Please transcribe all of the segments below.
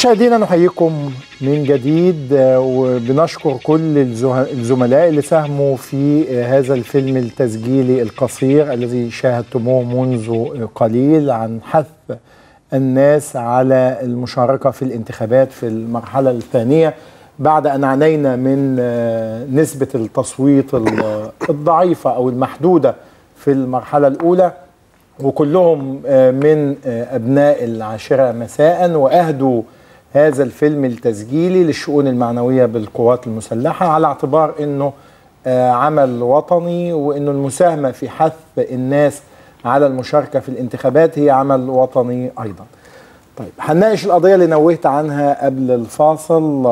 مشاهدينا نحييكم من جديد وبنشكر كل الزملاء اللي ساهموا في هذا الفيلم التسجيلي القصير الذي شاهدتموه منذ قليل عن حث الناس على المشاركة في الانتخابات في المرحلة الثانية بعد أن عانينا من نسبة التصويت الضعيفة أو المحدودة في المرحلة الأولى وكلهم من أبناء العاشرة مساء وأهدوا هذا الفيلم التسجيلي للشؤون المعنوية بالقوات المسلحة على اعتبار أنه عمل وطني وأنه المساهمة في حث الناس على المشاركة في الانتخابات هي عمل وطني أيضا طيب هنناقش القضية اللي نوهت عنها قبل الفاصل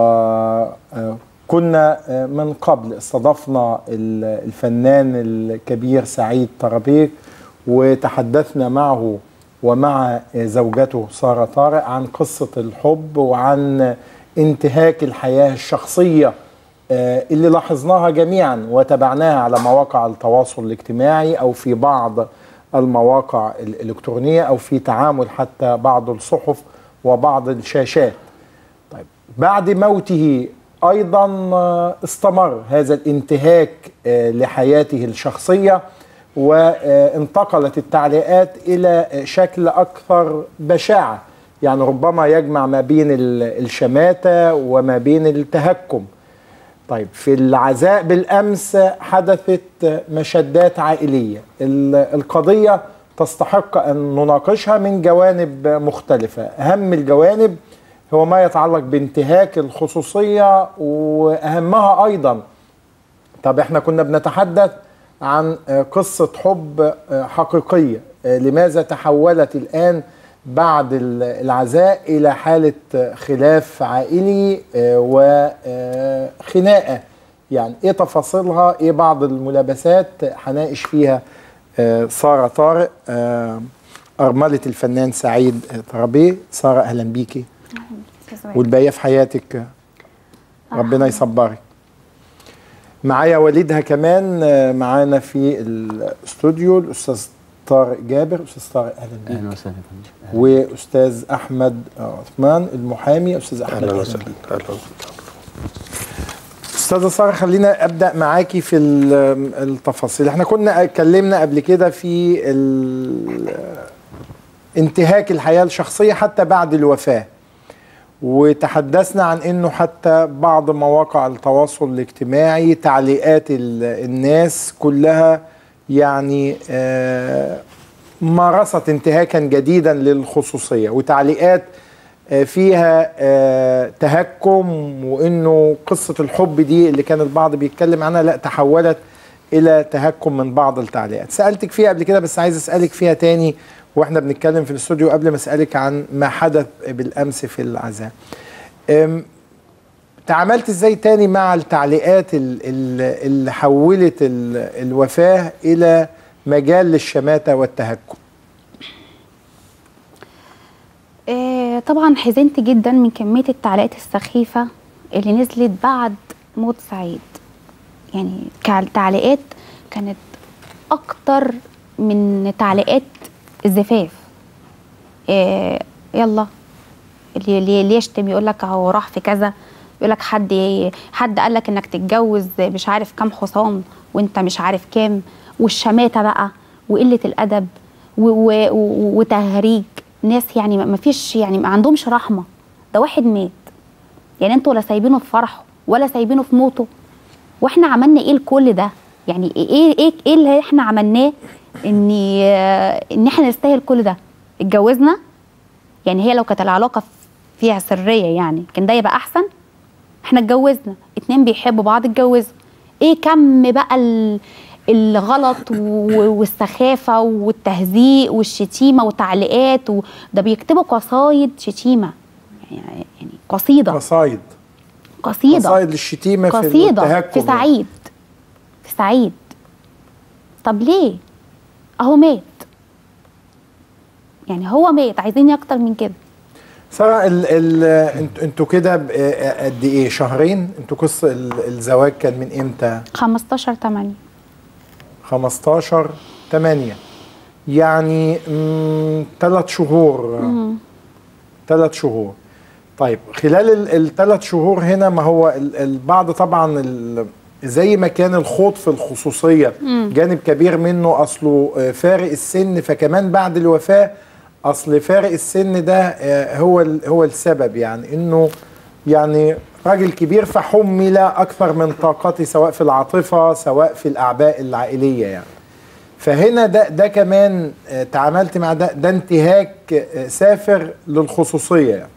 كنا من قبل استضفنا الفنان الكبير سعيد طرابيك وتحدثنا معه ومع زوجته سارة طارق عن قصة الحب وعن انتهاك الحياة الشخصية اللي لاحظناها جميعا وتابعناها على مواقع التواصل الاجتماعي أو في بعض المواقع الإلكترونية أو في تعامل حتى بعض الصحف وبعض الشاشات طيب بعد موته أيضا استمر هذا الانتهاك لحياته الشخصية وانتقلت التعليقات الى شكل اكثر بشاعه يعني ربما يجمع ما بين الشماته وما بين التهكم طيب في العزاء بالامس حدثت مشدات عائليه القضيه تستحق ان نناقشها من جوانب مختلفه اهم الجوانب هو ما يتعلق بانتهاك الخصوصيه واهمها ايضا طب احنا كنا بنتحدث عن قصة حب حقيقية لماذا تحولت الآن بعد العزاء إلى حالة خلاف عائلي وخناقة يعني إيه تفاصيلها إيه بعض الملابسات هناقش فيها سارة طارق أرملة الفنان سعيد طرابيه سارة أهلا بيكي والباقية في حياتك ربنا يصبرك معايا والدها كمان معانا في الاستوديو الاستاذ طارق جابر استاذ طارق اهلا بيك اهلا وسهلا واستاذ احمد عثمان المحامي استاذ احمد اهلا وسهلا اهلا استاذه ساره خلينا ابدا معاكي في التفاصيل احنا كنا اتكلمنا قبل كده في انتهاك الحياه الشخصيه حتى بعد الوفاه وتحدثنا عن انه حتى بعض مواقع التواصل الاجتماعي تعليقات الناس كلها يعني مارست انتهاكا جديدا للخصوصيه وتعليقات فيها تهكم وانه قصه الحب دي اللي كان البعض بيتكلم عنها لا تحولت الى تهكم من بعض التعليقات سالتك فيها قبل كده بس عايز اسالك فيها تاني واحنا بنتكلم في الاستوديو قبل ما اسالك عن ما حدث بالامس في العزاء تعاملت ازاي تاني مع التعليقات اللي حولت الوفاه الى مجال للشماته والتهكم إيه طبعا حزنت جدا من كميه التعليقات السخيفه اللي نزلت بعد موت سعيد يعني التعليقات كانت اكتر من تعليقات الزفاف إيه يلا اللي اللي يشتم يقول لك اهو راح في كذا يقول لك حد حد قال لك انك تتجوز مش عارف كام حصان وانت مش عارف كام والشماته بقى وقله الادب وتهريج ناس يعني ما فيش يعني ما عندهمش رحمه ده واحد مات يعني انتوا ولا سايبينه في فرحه ولا سايبينه في موته واحنا عملنا ايه لكل ده يعني ايه ايه ايه اللي احنا عملناه ان ان احنا نستاهل كل ده اتجوزنا يعني هي لو كانت العلاقه فيها سريه يعني كان ده يبقى احسن احنا اتجوزنا اتنين بيحبوا بعض اتجوزوا ايه كم بقى الغلط والسخافه والتهزيق والشتيمه وتعليقات ده بيكتبوا قصايد شتيمه يعني يعني قصيده قصايد قصيده قصايد للشتيمه قصيده في التهكم في سعيد في سعيد طب ليه اهو مات يعني هو مات عايزين اكتر من كده ساره ال ال انتوا انتوا كده قد ايه شهرين انتوا قصه الزواج كان من امتى 15 8 15 8 يعني ثلاث شهور ثلاث شهور طيب خلال الثلاث شهور هنا ما هو ال- البعض طبعا ال- زي ما كان الخوض في الخصوصيه جانب كبير منه اصله آه، فارق السن فكمان بعد الوفاه اصل فارق السن ده آه، هو ال- هو السبب يعني انه يعني راجل كبير فحمل اكثر من طاقته سواء في العاطفه سواء في الاعباء العائليه يعني فهنا ده ده كمان آه، تعاملت مع ده ده انتهاك آه، سافر للخصوصيه يعني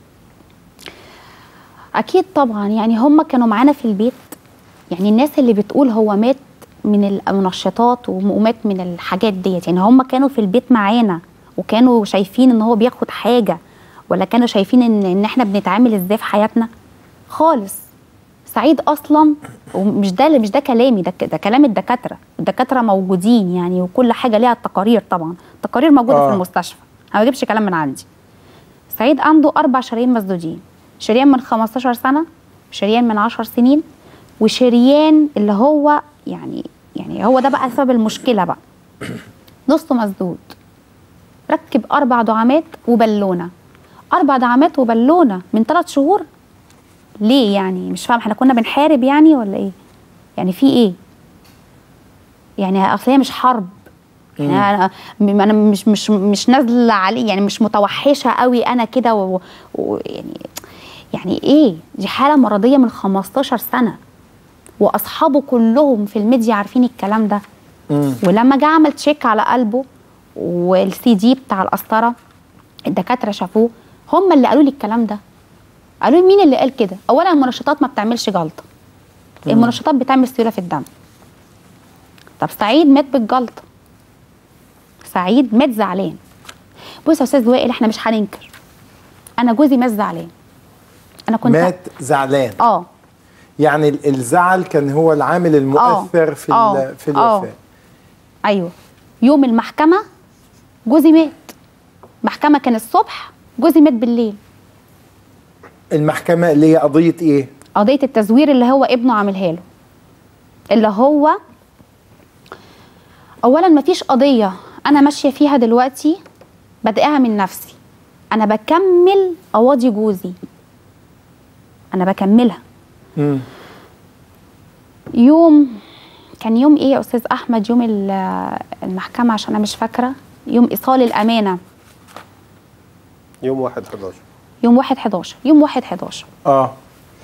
اكيد طبعا يعني هم كانوا معانا في البيت يعني الناس اللي بتقول هو مات من المنشطات ومات من الحاجات ديت يعني هم كانوا في البيت معانا وكانوا شايفين ان هو بياخد حاجه ولا كانوا شايفين ان ان احنا بنتعامل ازاي في حياتنا خالص سعيد اصلا ومش ده مش ده كلامي ده, ده كلام الدكاتره الدكاتره موجودين يعني وكل حاجه ليها التقارير طبعا التقارير موجوده آه. في المستشفى انا ما بجيبش كلام من عندي سعيد عنده اربع شرايين مسدودين شريان من 15 سنه شريان من 10 سنين وشريان اللي هو يعني يعني هو ده بقى سبب المشكله بقى نصه مسدود ركب اربع دعامات وبالونه اربع دعامات وبالونه من ثلاث شهور ليه يعني مش فاهم احنا كنا بنحارب يعني ولا ايه يعني في ايه يعني اصل هي مش حرب يعني انا م- انا مش مش مش نازله عليه يعني مش متوحشه قوي انا كده و- ويعني يعني ايه دي حاله مرضيه من 15 سنه واصحابه كلهم في الميديا عارفين الكلام ده مم. ولما جه عمل تشيك على قلبه والسي دي بتاع القسطره الدكاتره شافوه هم اللي قالوا لي الكلام ده قالوا لي مين اللي قال كده اولا المنشطات ما بتعملش جلطه المنشطات بتعمل سيوله في الدم طب سعيد مات بالجلطه سعيد مات زعلان بص يا استاذ وائل احنا مش هننكر انا جوزي مات زعلان انا كنت مات زعلان اه يعني ال- الزعل كان هو العامل المؤثر في آه. ال- في آه. الوفاه ايوه يوم المحكمه جوزي مات محكمه كان الصبح جوزي مات بالليل المحكمه اللي هي قضيه ايه قضيه التزوير اللي هو ابنه عاملها له اللي هو اولا مفيش قضيه انا ماشيه فيها دلوقتي بادئها من نفسي انا بكمل قواضي جوزي انا بكملها مم. يوم كان يوم ايه يا استاذ احمد يوم ال- المحكمه عشان انا مش فاكره يوم ايصال الامانه يوم 1 11 يوم 1 11 يوم 1 11 اه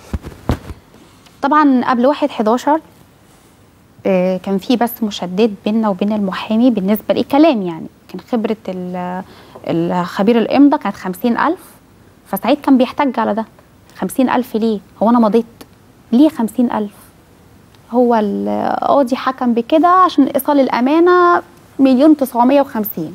طبعا قبل 1 11 آه، كان في بس مشدد بيننا وبين المحامي بالنسبه لايه كلام يعني كان خبره ال- الخبير الامضه كانت 50000 فسعيد كان بيحتج على ده 50000 ليه هو انا مضيت ليه 50000 هو القاضي حكم بكده عشان ايصال الامانه مليون 950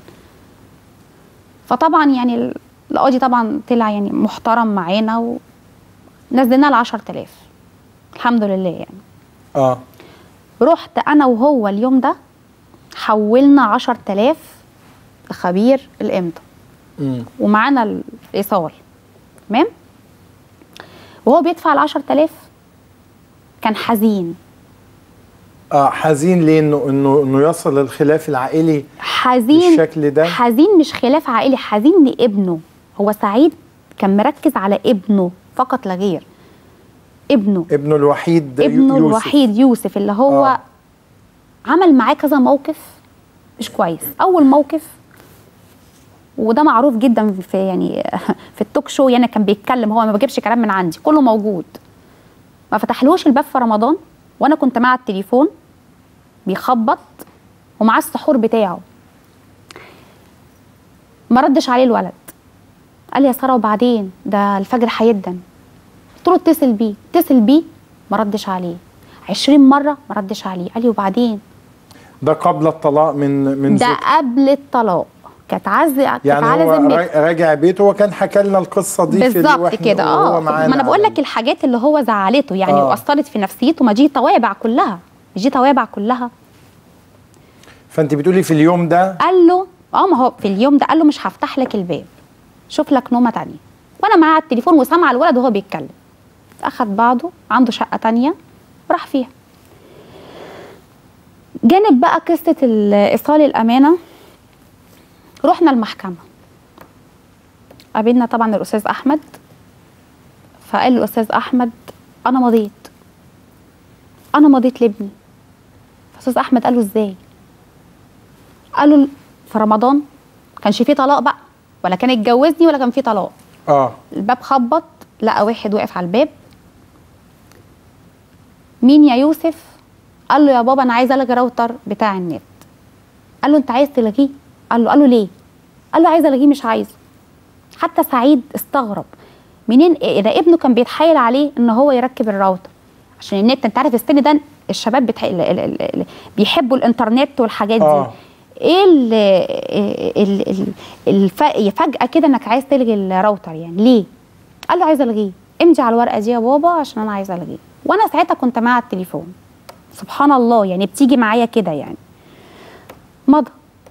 فطبعا يعني القاضي طبعا طلع يعني محترم معانا ونزلنا ل 10000 الحمد لله يعني اه رحت انا وهو اليوم ده حولنا 10000 لخبير الامضه مم. ومعانا الايصال تمام وهو بيدفع ال 10000 كان حزين اه حزين ليه انه انه انه يصل الخلاف العائلي حزين بالشكل ده؟ حزين مش خلاف عائلي حزين لابنه هو سعيد كان مركز على ابنه فقط لا غير ابنه ابنه الوحيد ابنه يوسف. الوحيد يوسف اللي هو آه. آه. عمل معاه كذا موقف مش كويس اول موقف وده معروف جدا في يعني في التوك شو يعني كان بيتكلم هو ما بجيبش كلام من عندي كله موجود ما فتحلوش الباب في رمضان وانا كنت مع التليفون بيخبط ومعاه السحور بتاعه ما ردش عليه الولد قال لي يا ساره وبعدين ده الفجر هيدن قلت له اتصل بيه اتصل بيه ما ردش عليه 20 مره ما ردش عليه قال لي وبعدين ده قبل الطلاق من من ده زوجته. قبل الطلاق كانت عز كانت يعني على هو ذمتي را- راجع بيته وكان حكى لنا القصه دي في بالظبط الوحي كده وهو اه معانا ما انا بقول على لك الحاجات اللي هو زعلته يعني آه. واثرت في نفسيته ما دي توابع كلها مش دي توابع كلها فانت بتقولي في اليوم ده قال له اه ما هو في اليوم ده قال له مش هفتح لك الباب شوف لك نومه تانية وانا معاه على التليفون وسامعه الولد وهو بيتكلم اخد بعضه عنده شقه تانية راح فيها جانب بقى قصه ال- ايصال الامانه رحنا المحكمه قابلنا طبعا الاستاذ احمد فقال لي الاستاذ احمد انا مضيت انا مضيت لابني فاستاذ احمد قال له ازاي قال له في رمضان كانش فيه طلاق بقى ولا كان اتجوزني ولا كان فيه طلاق اه الباب خبط لقى واحد واقف على الباب مين يا يوسف قال له يا بابا انا عايز الغي الراوتر بتاع النت قال له انت عايز تلغيه قال له قال له ليه قال له عايز الغيه مش عايزه حتى سعيد استغرب منين اذا ابنه كان بيتحايل عليه ان هو يركب الراوتر عشان النت انت عارف السن ده الشباب بتح... ال... ال... ال... ال... بيحبوا الانترنت والحاجات دي آه. ايه ال... ال... ال... الف... فجاه كده انك عايز تلغي الراوتر يعني ليه قال له عايز الغيه امضي على الورقه دي يا بابا عشان انا عايز الغيه وانا ساعتها كنت معاه على التليفون سبحان الله يعني بتيجي معايا كده يعني مضى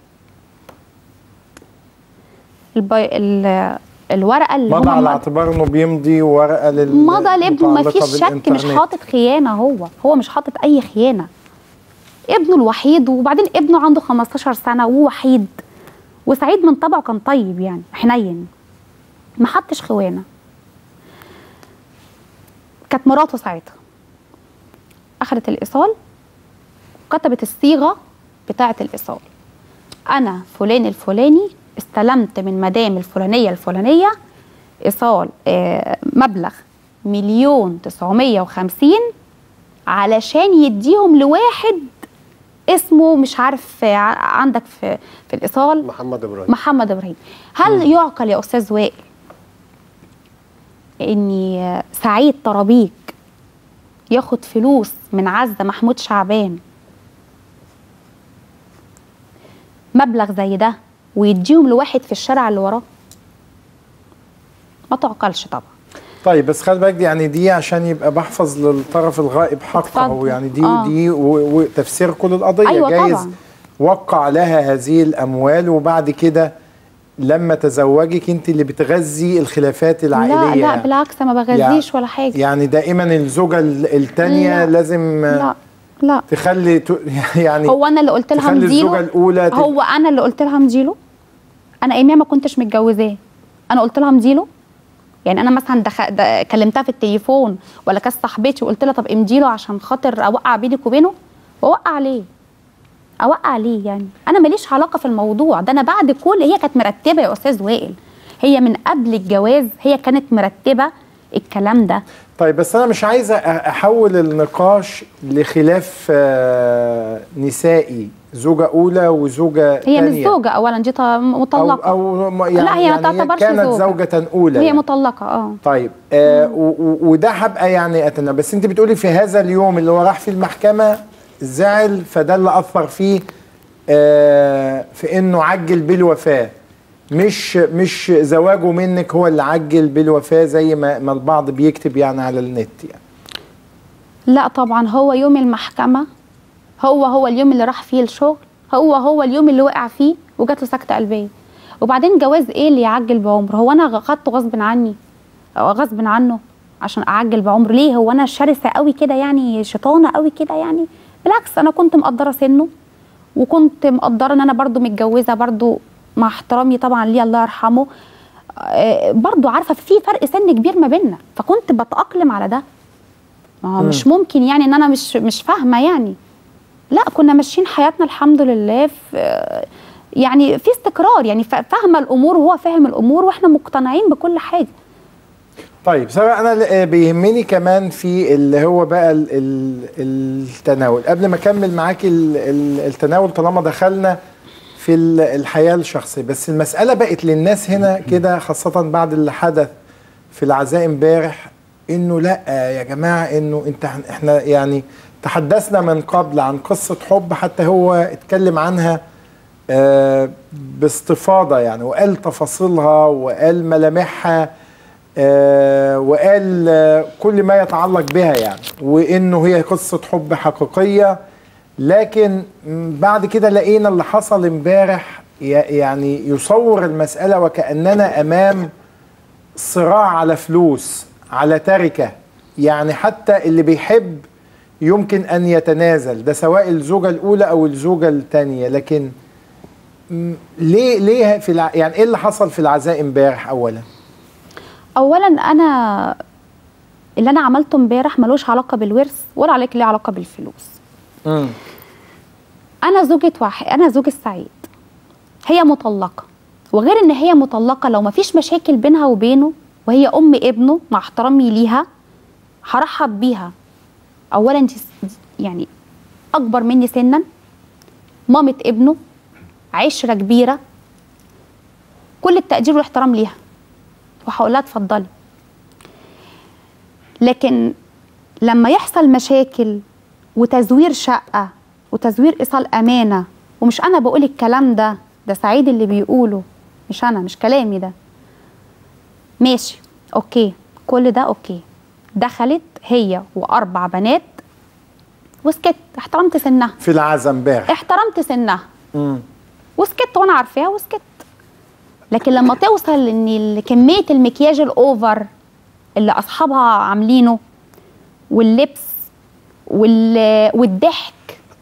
البي... ال... الورقه اللي مضى هم على مض- اعتبار انه بيمضي ورقه لل مضى لابنه ما متعلقة فيش شك مش بالإنترنت. حاطط خيانه هو هو مش حاطط اي خيانه ابنه الوحيد وبعدين ابنه عنده 15 سنه ووحيد وسعيد من طبعه كان طيب يعني حنين ما حطش خوانه كانت مراته ساعتها اخذت الايصال كتبت الصيغه بتاعه الايصال انا فلان الفلاني استلمت من مدام الفلانيه الفلانيه ايصال آه، مبلغ مليون تسعمية وخمسين علشان يديهم لواحد اسمه مش عارف آه، ع- عندك في في الايصال محمد ابراهيم محمد ابراهيم هل يعقل يا استاذ وائل ان آه، سعيد طرابيك ياخد فلوس من عزه محمود شعبان مبلغ زي ده ويديهم لواحد في الشارع اللي وراه ما تعقلش طبعا طيب بس خلي بالك دي يعني دي عشان يبقى بحفظ للطرف الغائب حقه اتفضل. يعني دي آه. ودي و- وتفسير كل القضيه أيوة جايز طبعا. وقع لها هذه الاموال وبعد كده لما تزوجك انت اللي بتغذي الخلافات العائليه لا لا بالعكس ما بغذيش ولا حاجه يعني دائما الزوجه ال- التانية لا. لازم لا لا تخلي ت- يعني هو انا اللي قلت لها تخلي الزوجه مديله الاولى تبقى- هو انا اللي قلت لها مديله انا ايامها ما كنتش متجوزاه انا قلت لها مديله يعني انا مثلا دخ... د... كلمتها في التليفون ولا كانت صاحبتي وقلت لها طب امديله عشان خاطر اوقع بينك وبينه واوقع ليه اوقع ليه يعني انا ماليش علاقه في الموضوع ده انا بعد كل هي كانت مرتبه يا استاذ وائل هي من قبل الجواز هي كانت مرتبه الكلام ده طيب بس انا مش عايز أ- احول النقاش لخلاف آه، نسائي زوجه اولى وزوجه هي تانية مش زوجه اولا دي ط- او مطلقه او م- يعني لا هي ما يعني تعتبرش كانت زوجة. زوجه اولى هي يعني. مطلقه اه طيب آه و- و- وده هبقى يعني اتنا بس انت بتقولي في هذا اليوم اللي هو راح فيه المحكمه زعل فده اللي اثر فيه آه في انه عجل بالوفاه مش مش زواجه منك هو اللي عجل بالوفاه زي ما, ما البعض بيكتب يعني على النت يعني لا طبعا هو يوم المحكمة هو هو اليوم اللي راح فيه الشغل هو هو اليوم اللي وقع فيه وجات له سكتة قلبية وبعدين جواز ايه اللي يعجل بعمر هو انا خدته غصب عني أو غصب عنه عشان اعجل بعمر ليه هو انا شرسة قوي كده يعني شيطانة قوي كده يعني بالعكس انا كنت مقدرة سنه وكنت مقدرة ان انا برضو متجوزة برضو مع احترامي طبعا ليه الله يرحمه آه، برضو عارفة في فرق سن كبير ما بيننا فكنت بتأقلم على ده ما هو مش ممكن يعني ان انا مش مش فاهمه يعني لا كنا ماشيين حياتنا الحمد لله في يعني في استقرار يعني فا- فاهمه الامور وهو فاهم الامور واحنا مقتنعين بكل حاجه طيب سواء انا ل- بيهمني كمان في اللي هو بقى ال- ال- التناول قبل ما اكمل معاك ال- ال- التناول طالما دخلنا في ال- الحياه الشخصيه بس المساله بقت للناس هنا كده خاصه بعد اللي حدث في العزاء امبارح انه لا يا جماعه انه انت احنا يعني تحدثنا من قبل عن قصه حب حتى هو اتكلم عنها آه، باستفاضه يعني وقال تفاصيلها وقال ملامحها آه، وقال آه، كل ما يتعلق بها يعني وانه هي قصه حب حقيقيه لكن م، بعد كده لقينا اللي حصل امبارح ي- يعني يصور المساله وكاننا امام صراع على فلوس على تركه يعني حتى اللي بيحب يمكن ان يتنازل ده سواء الزوجه الاولى او الزوجه الثانيه لكن م، ليه ليه في الع... يعني ايه اللي حصل في العزاء امبارح اولا اولا انا اللي انا عملته امبارح ملوش علاقه بالورث ولا عليك ليه علاقه بالفلوس مم. انا زوجة واحد انا زوج السعيد هي مطلقه وغير ان هي مطلقه لو مفيش مشاكل بينها وبينه وهي ام ابنه مع احترامي ليها هرحب بيها اولا انت يعني اكبر مني سنا مامة ابنه عشره كبيره كل التقدير والاحترام ليها وهقول لها اتفضلي لكن لما يحصل مشاكل وتزوير شقه وتزوير ايصال امانه ومش انا بقول الكلام ده ده سعيد اللي بيقوله مش انا مش كلامي ده ماشي اوكي كل ده اوكي دخلت هي واربع بنات وسكت احترمت سنها في العزا امبارح احترمت سنها مم. وسكت وانا عارفاها وسكت لكن لما توصل ان ال- كميه المكياج الاوفر اللي اصحابها عاملينه واللبس وال... والضحك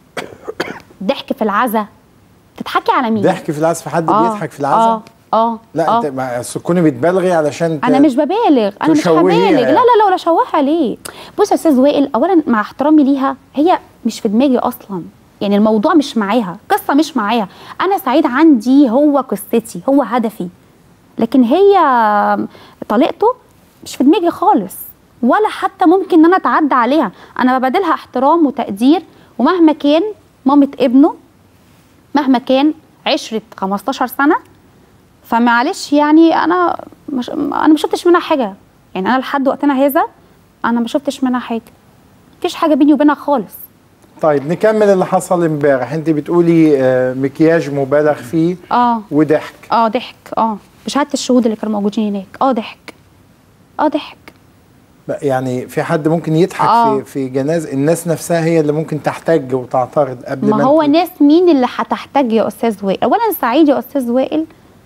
ضحك في العزا تضحكي على مين ضحك في العزا في حد آه، بيضحك في العزا اه اه لا آه. انت ما- أصل تكوني بتبالغي علشان ت... انا مش ببالغ انا مش تشوهيها هبالغ يعني. لا لا لا ولا شوهها ليه بص يا استاذ وائل اولا مع احترامي ليها هي مش في دماغي اصلا يعني الموضوع مش معاها قصه مش معايا انا سعيد عندي هو قصتي هو هدفي لكن هي طليقته مش في دماغي خالص ولا حتى ممكن ان انا اتعدى عليها انا ببادلها احترام وتقدير ومهما كان مامة ابنه مهما كان عشرة 15 سنة فمعلش يعني انا مش انا ما شفتش منها حاجه يعني انا لحد وقتنا هذا انا ما شفتش منها حاجه مفيش حاجه بيني وبينها خالص طيب نكمل اللي حصل امبارح انت بتقولي آه، مكياج مبالغ فيه اه وضحك اه ضحك اه بشهاده الشهود اللي كانوا موجودين هناك اه ضحك اه ضحك يعني في حد ممكن يضحك آه. في في جناز الناس نفسها هي اللي ممكن تحتج وتعترض قبل ما ما هو انت- ناس مين اللي هتحتاج يا استاذ وائل اولا سعيد يا استاذ وائل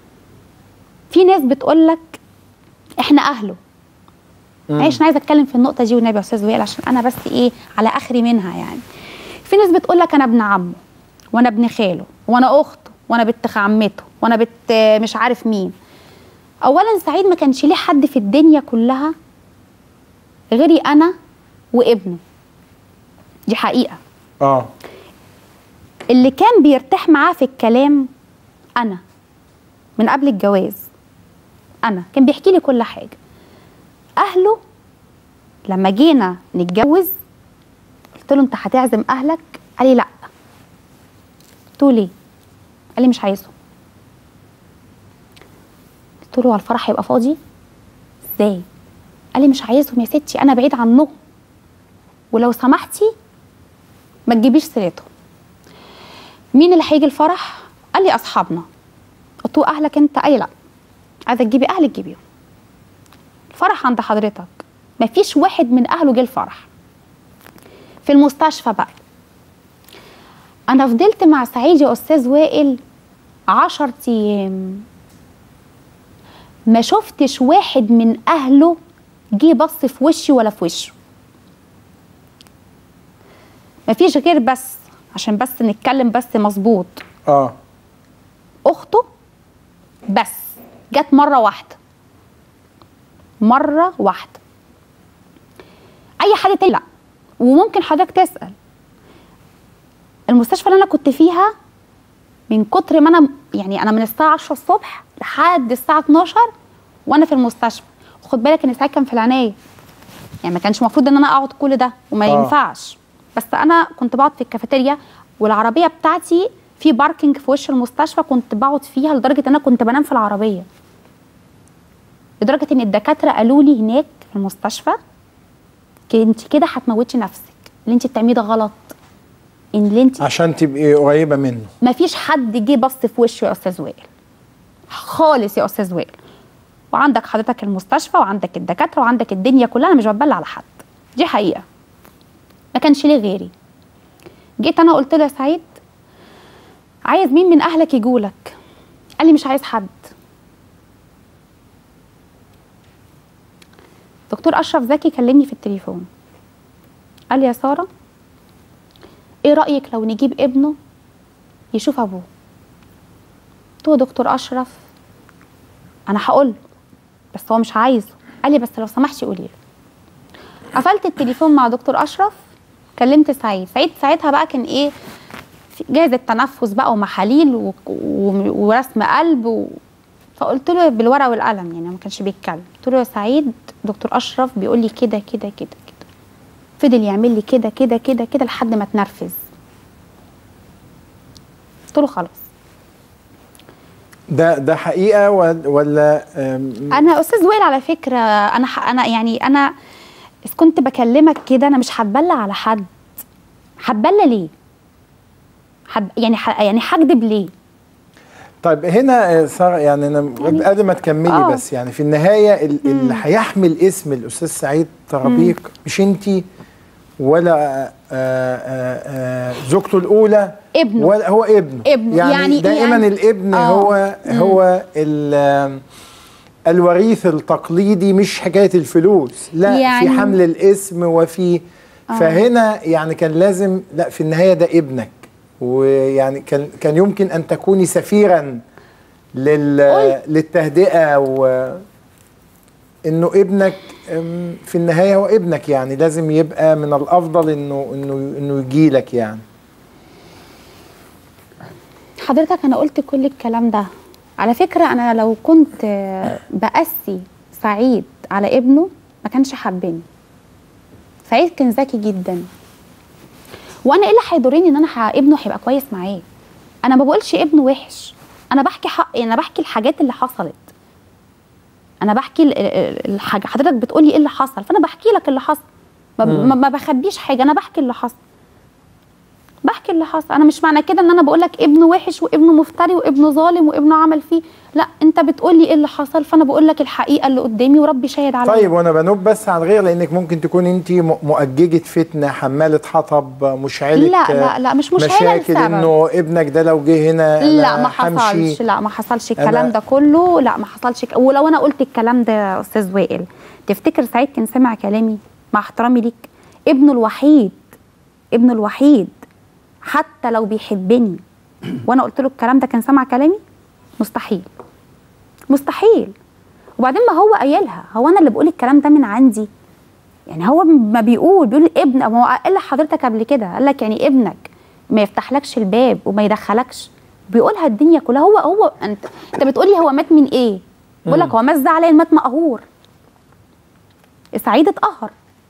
في ناس بتقول لك احنا اهله مم. معلش انا عايزه اتكلم في النقطه دي والنبي يا استاذ وائل عشان انا بس ايه على اخري منها يعني في ناس بتقول لك انا ابن عمه وانا ابن خاله وانا اخته وانا بنت عمته وانا بنت مش عارف مين اولا سعيد ما كانش ليه حد في الدنيا كلها غيري انا وابنه دي حقيقه اه اللي كان بيرتاح معاه في الكلام انا من قبل الجواز انا كان بيحكي لي كل حاجه اهله لما جينا نتجوز قلت له انت هتعزم اهلك قال لي لا قلت له ليه قال لي مش عايزهم قلت له هو الفرح هيبقى فاضي ازاي قال لي مش عايزهم يا ستي انا بعيد عنهم ولو سمحتي ما تجيبيش سيرتهم مين اللي هيجي الفرح قال لي اصحابنا قلت له اهلك انت قال لي لا عايزه تجيبي اهلك جيبيهم الفرح عند حضرتك مفيش واحد من اهله جه الفرح في المستشفى بقى انا فضلت مع سعيد يا استاذ وائل عشر ايام ما شفتش واحد من اهله جه بص في وشي ولا في وشه مفيش غير بس عشان بس نتكلم بس مظبوط اه اخته بس جت مره واحده مره واحده اي حد تاني لا وممكن حضرتك تسال المستشفى اللي انا كنت فيها من كتر ما انا يعني انا من الساعه 10 الصبح لحد الساعه 12 وانا في المستشفى وخد بالك ان ساعات كان في العنايه يعني ما كانش المفروض ان انا اقعد كل ده وما آه. ينفعش بس انا كنت بقعد في الكافيتيريا والعربيه بتاعتي في باركينج في وش المستشفى كنت بقعد فيها لدرجه ان انا كنت بنام في العربيه لدرجه ان الدكاتره قالوا لي هناك في المستشفى ك- انت كده هتموتي نفسك اللي انت بتعمليه ده غلط ان اللي انت عشان تبقي قريبه منه ما فيش حد جه بص في وشه يا استاذ وائل خالص يا استاذ وائل وعندك حضرتك المستشفى وعندك الدكاتره وعندك الدنيا كلها انا مش بتبلى على حد دي حقيقه ما كانش ليه غيري جيت انا قلت له يا سعيد عايز مين من اهلك يجولك قال لي مش عايز حد دكتور اشرف زكي كلمني في التليفون قال لي يا ساره ايه رايك لو نجيب ابنه يشوف ابوه قلت له يا دكتور اشرف انا هقول له بس هو مش عايزه قال لي بس لو سمحتي قولي له قفلت التليفون مع دكتور اشرف كلمت سعيد سعيد ساعتها بقى كان ايه في جهاز التنفس بقى ومحاليل و... و... ورسم قلب و... فقلت له بالورقه والقلم يعني ما كانش بيتكلم قلت له يا سعيد دكتور اشرف بيقول لي كده كده كده كده فضل يعمل لي كده كده كده كده لحد ما اتنرفز قلت له خلاص ده ده حقيقه ولا- ولا أم، انا استاذ وائل على فكره انا ح... انا يعني انا إذ كنت بكلمك كده انا مش هتبلى على حد هتبلى ليه حد يعني ح... يعني هكدب ليه طيب هنا آه، ساره يعني انا يعني- قبل ما تكملي آه. بس يعني في النهايه ال- اللي هيحمل اسم الاستاذ سعيد طرابيق مش انت ولا آه، آه، آه، زوجته الاولى ابنه. ولا هو ابنه ابنه. يعني, يعني- دائما يعني- الابن آه. هو هو ال- آم، الوريث التقليدي مش حكايه الفلوس لا يعني- في حمل الاسم وفي فهنا يعني كان لازم لا في النهايه ده ابنك ويعني كان كان يمكن ان تكوني سفيرا لل قلت. للتهدئه و انه ابنك أم، في النهايه هو ابنك يعني لازم يبقى من الافضل انه انه انه يجي لك يعني حضرتك انا قلت كل الكلام ده على فكره انا لو كنت آه، بأسي سعيد على ابنه ما كانش حبني سعيد كان ذكي جدا وانا ايه اللي هيضرني ان انا ح... ابنه هيبقى كويس معاه انا ما بقولش ابنه وحش انا بحكي حق انا بحكي الحاجات اللي حصلت انا بحكي ال- ال- الحاجه حضرتك بتقولي ايه اللي حصل فانا بحكي لك اللي حصل ما, ما ما بخبيش حاجه انا بحكي اللي حصل بحكي اللي حصل انا مش معنى كده ان انا بقول لك ابنه وحش وابنه مفتري وابنه ظالم وابنه عمل فيه لا انت بتقول لي ايه اللي حصل فانا بقول لك الحقيقه اللي قدامي وربي شاهد عليا طيب وانا بنوب بس على الغير لانك ممكن تكون انت م- مؤججه فتنه حماله حطب مشعله لا لا لا مش مشعله مشاكل لسبب. انه ابنك ده لو جه هنا لا أنا ما همشي. حصلش لا ما حصلش الكلام أنا- ده كله لا ما حصلش ك... ولو انا قلت الكلام ده يا استاذ وائل تفتكر سعيد كان سمع كلامي مع احترامي ليك ابنه الوحيد ابنه الوحيد حتى لو بيحبني وانا قلت له الكلام ده كان سمع كلامي مستحيل مستحيل وبعدين ما هو قايلها هو انا اللي بقول الكلام ده من عندي يعني هو ما بيقول بيقول ابن ما هو قال لحضرتك قبل كده قال لك يعني ابنك ما يفتحلكش الباب وما يدخلكش بيقولها الدنيا كلها هو هو انت انت بتقولي هو مات من ايه بقول لك هو مات زعلان مات مقهور سعيد اتقهر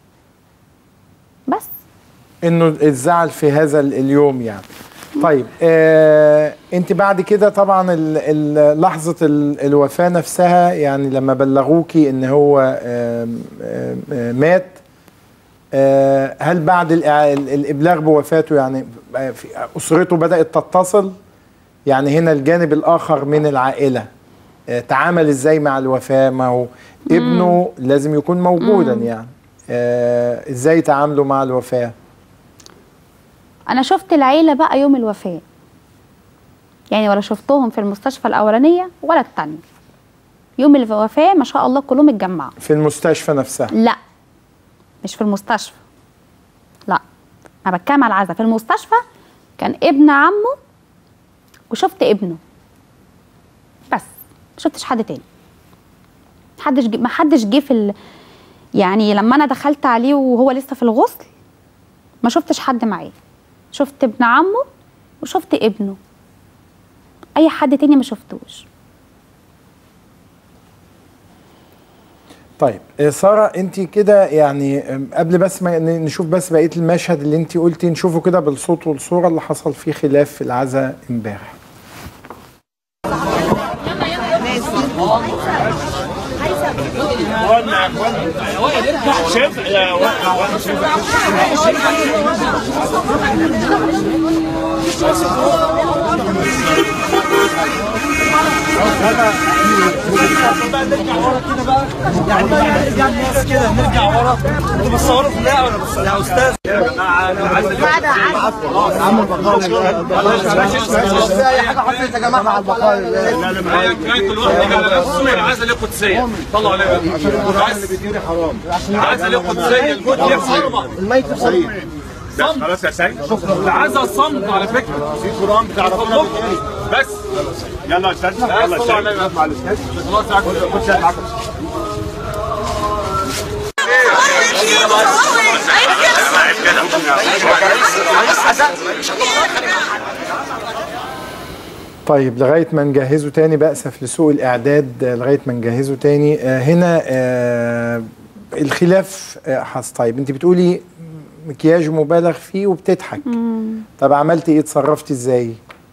بس انه الزعل في هذا ال- اليوم يعني طيب آه انت بعد كده طبعا ال- ال- لحظه ال- الوفاه نفسها يعني لما بلغوكي ان هو آم، آم، آه مات آه هل بعد الإع- ال- الابلاغ بوفاته يعني آه، في- اسرته بدات تتصل يعني هنا الجانب الاخر من العائله آه تعامل ازاي مع الوفاه ما هو ابنه لازم يكون موجودا يعني آه ازاي تعاملوا مع الوفاه انا شفت العيله بقى يوم الوفاه يعني ولا شفتهم في المستشفى الاولانيه ولا الثانيه يوم الوفاه ما شاء الله كلهم اتجمعوا في المستشفى نفسها لا مش في المستشفى لا انا بتكلم على العزا في المستشفى كان ابن عمه وشفت ابنه بس ما شفتش حد تاني محدش جه ما حدش جه في ال... يعني لما انا دخلت عليه وهو لسه في الغسل ما شفتش حد معاه شفت ابن عمه وشفت ابنه اي حد تاني ما شفتوش طيب آه، ساره انت كده يعني آم، قبل بس ما ن- نشوف بس بقيه المشهد اللي انت قلتي نشوفه كده بالصوت والصوره اللي حصل فيه خلاف في العزاء امبارح شوف يا يعني بقى نرجع الناس كده نرجع ورا انتوا بتصوروا في اللعبه ولا بتصوروا يا استاذ عم البقاء اي حاجه حصلت يا جماعه مع البقاء كل واحد على الصوره العزله القدسيه طلعوا عليها العزله القدسيه الجود يحرمها الميت صلي خلاص يا سيد العزا صمت على فكره في قران بتاع ربنا بس يلا يا استاذ يلا يا استاذ مع الاستاذ خلاص خد ساعتك طيب لغايه ما نجهزه تاني بأسف لسوء الاعداد آه، لغايه ما نجهزه تاني آه، هنا آه، الخلاف آه، حصل طيب انت بتقولي مكياج مبالغ فيه وبتضحك طب عملتي ايه اتصرفتي ازاي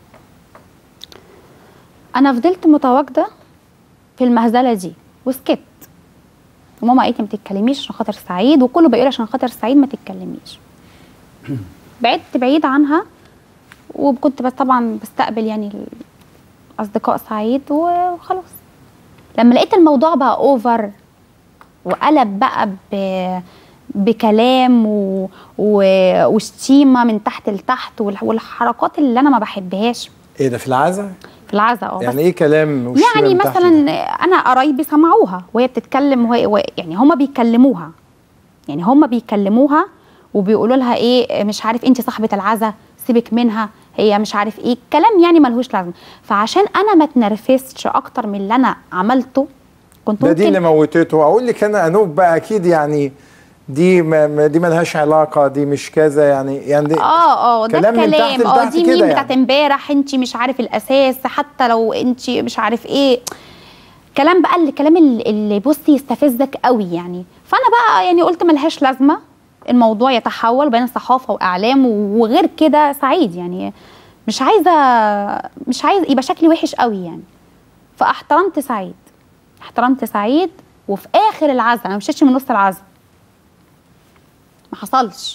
انا فضلت متواجده في المهزله دي وسكت وماما قالت لي ما تتكلميش عشان خاطر سعيد وكله بيقول عشان خاطر سعيد ما تتكلميش بعدت بعيد عنها وكنت بس طبعا بستقبل يعني اصدقاء سعيد وخلاص لما لقيت الموضوع بقى اوفر وقلب بقى ب... بكلام و... و... وشتيمه من تحت لتحت والح- والحركات اللي انا ما بحبهاش ايه ده في العزا في العزا اه يعني ايه كلام وشيمة يعني من تحت مثلا لتحت؟ انا قرايبي سمعوها وهي بتتكلم وهي وهي- يعني هما بيكلموها يعني هما بيكلموها وبيقولوا لها ايه مش عارف انت صاحبه العزا سيبك منها هي مش عارف ايه كلام يعني ملهوش لازمه فعشان انا ما اتنرفزش اكتر من اللي انا عملته كنت ده دي اللي ممكن موتته اقول لك انا انوب بقى اكيد يعني دي ما ما- دي ملهاش علاقه دي مش كذا يعني يعني دي اه اه ده كلام من تحت الكلام اه لتحت دي كده مين بتاعت يعني. امبارح انت مش عارف الاساس حتى لو انت مش عارف ايه كلام بقى الكلام اللي اللي بصي يستفزك قوي يعني فانا بقى يعني قلت ملهاش لازمه الموضوع يتحول بين صحافه واعلام وغير كده سعيد يعني مش عايزه مش عايز يبقى شكلي وحش قوي يعني فاحترمت سعيد احترمت سعيد وفي اخر العزا انا ما مشيتش من نص العزا ما حصلش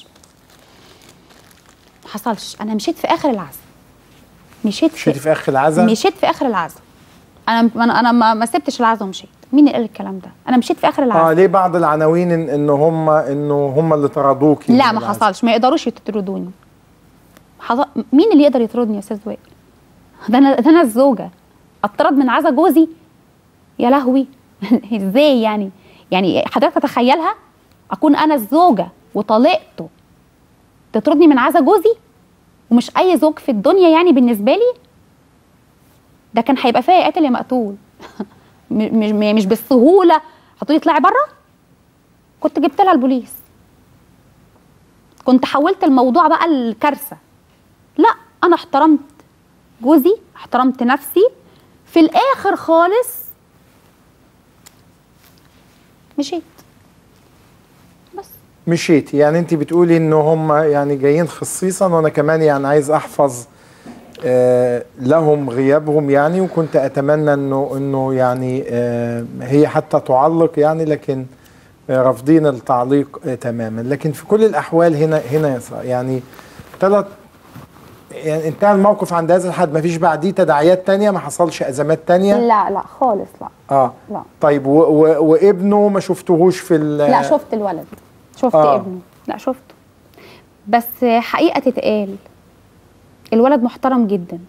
ما حصلش انا مشيت في اخر العزا مشيت في مشيتي في اخر العزا مشيت في اخر العزا انا انا انا ما, ما سبتش العزا ومشيت مين اللي قال الكلام ده انا مشيت في اخر اه العزا ليه بعض العناوين ان, إن هم انه هم اللي طردوكي لا من ما العزا؟ حصلش ما يقدروش يطردوني حصل... مين اللي يقدر يطردني يا استاذ وائل ده انا ده انا الزوجه اطرد من عزا جوزي يا لهوي ازاي يعني يعني حضرتك تتخيلها اكون انا الزوجه وطلقته تطردني من عزا جوزي ومش اي زوج في الدنيا يعني بالنسبه لي ده كان هيبقى فيا قاتل يا مقتول م- مش مش بالسهوله هتقولي اطلعي بره كنت جبت لها البوليس كنت حولت الموضوع بقى الكارثه لا انا احترمت جوزي احترمت نفسي في الاخر خالص مشيت بس مشيتي يعني انت بتقولي ان هم يعني جايين خصيصا وانا كمان يعني عايز احفظ آه لهم غيابهم يعني وكنت اتمنى انه انه يعني آه هي حتى تعلق يعني لكن آه رافضين التعليق آه تماما لكن في كل الاحوال هنا هنا يسرى يعني ثلاث يعني انتهى الموقف عند هذا الحد ما فيش بعديه تداعيات تانية ما حصلش ازمات تانية لا لا خالص لا اه لا. طيب و و وابنه ما شفتهوش في ال- لا شفت الولد شفت آه. ابنه لا شفته بس حقيقه تتقال الولد محترم جدا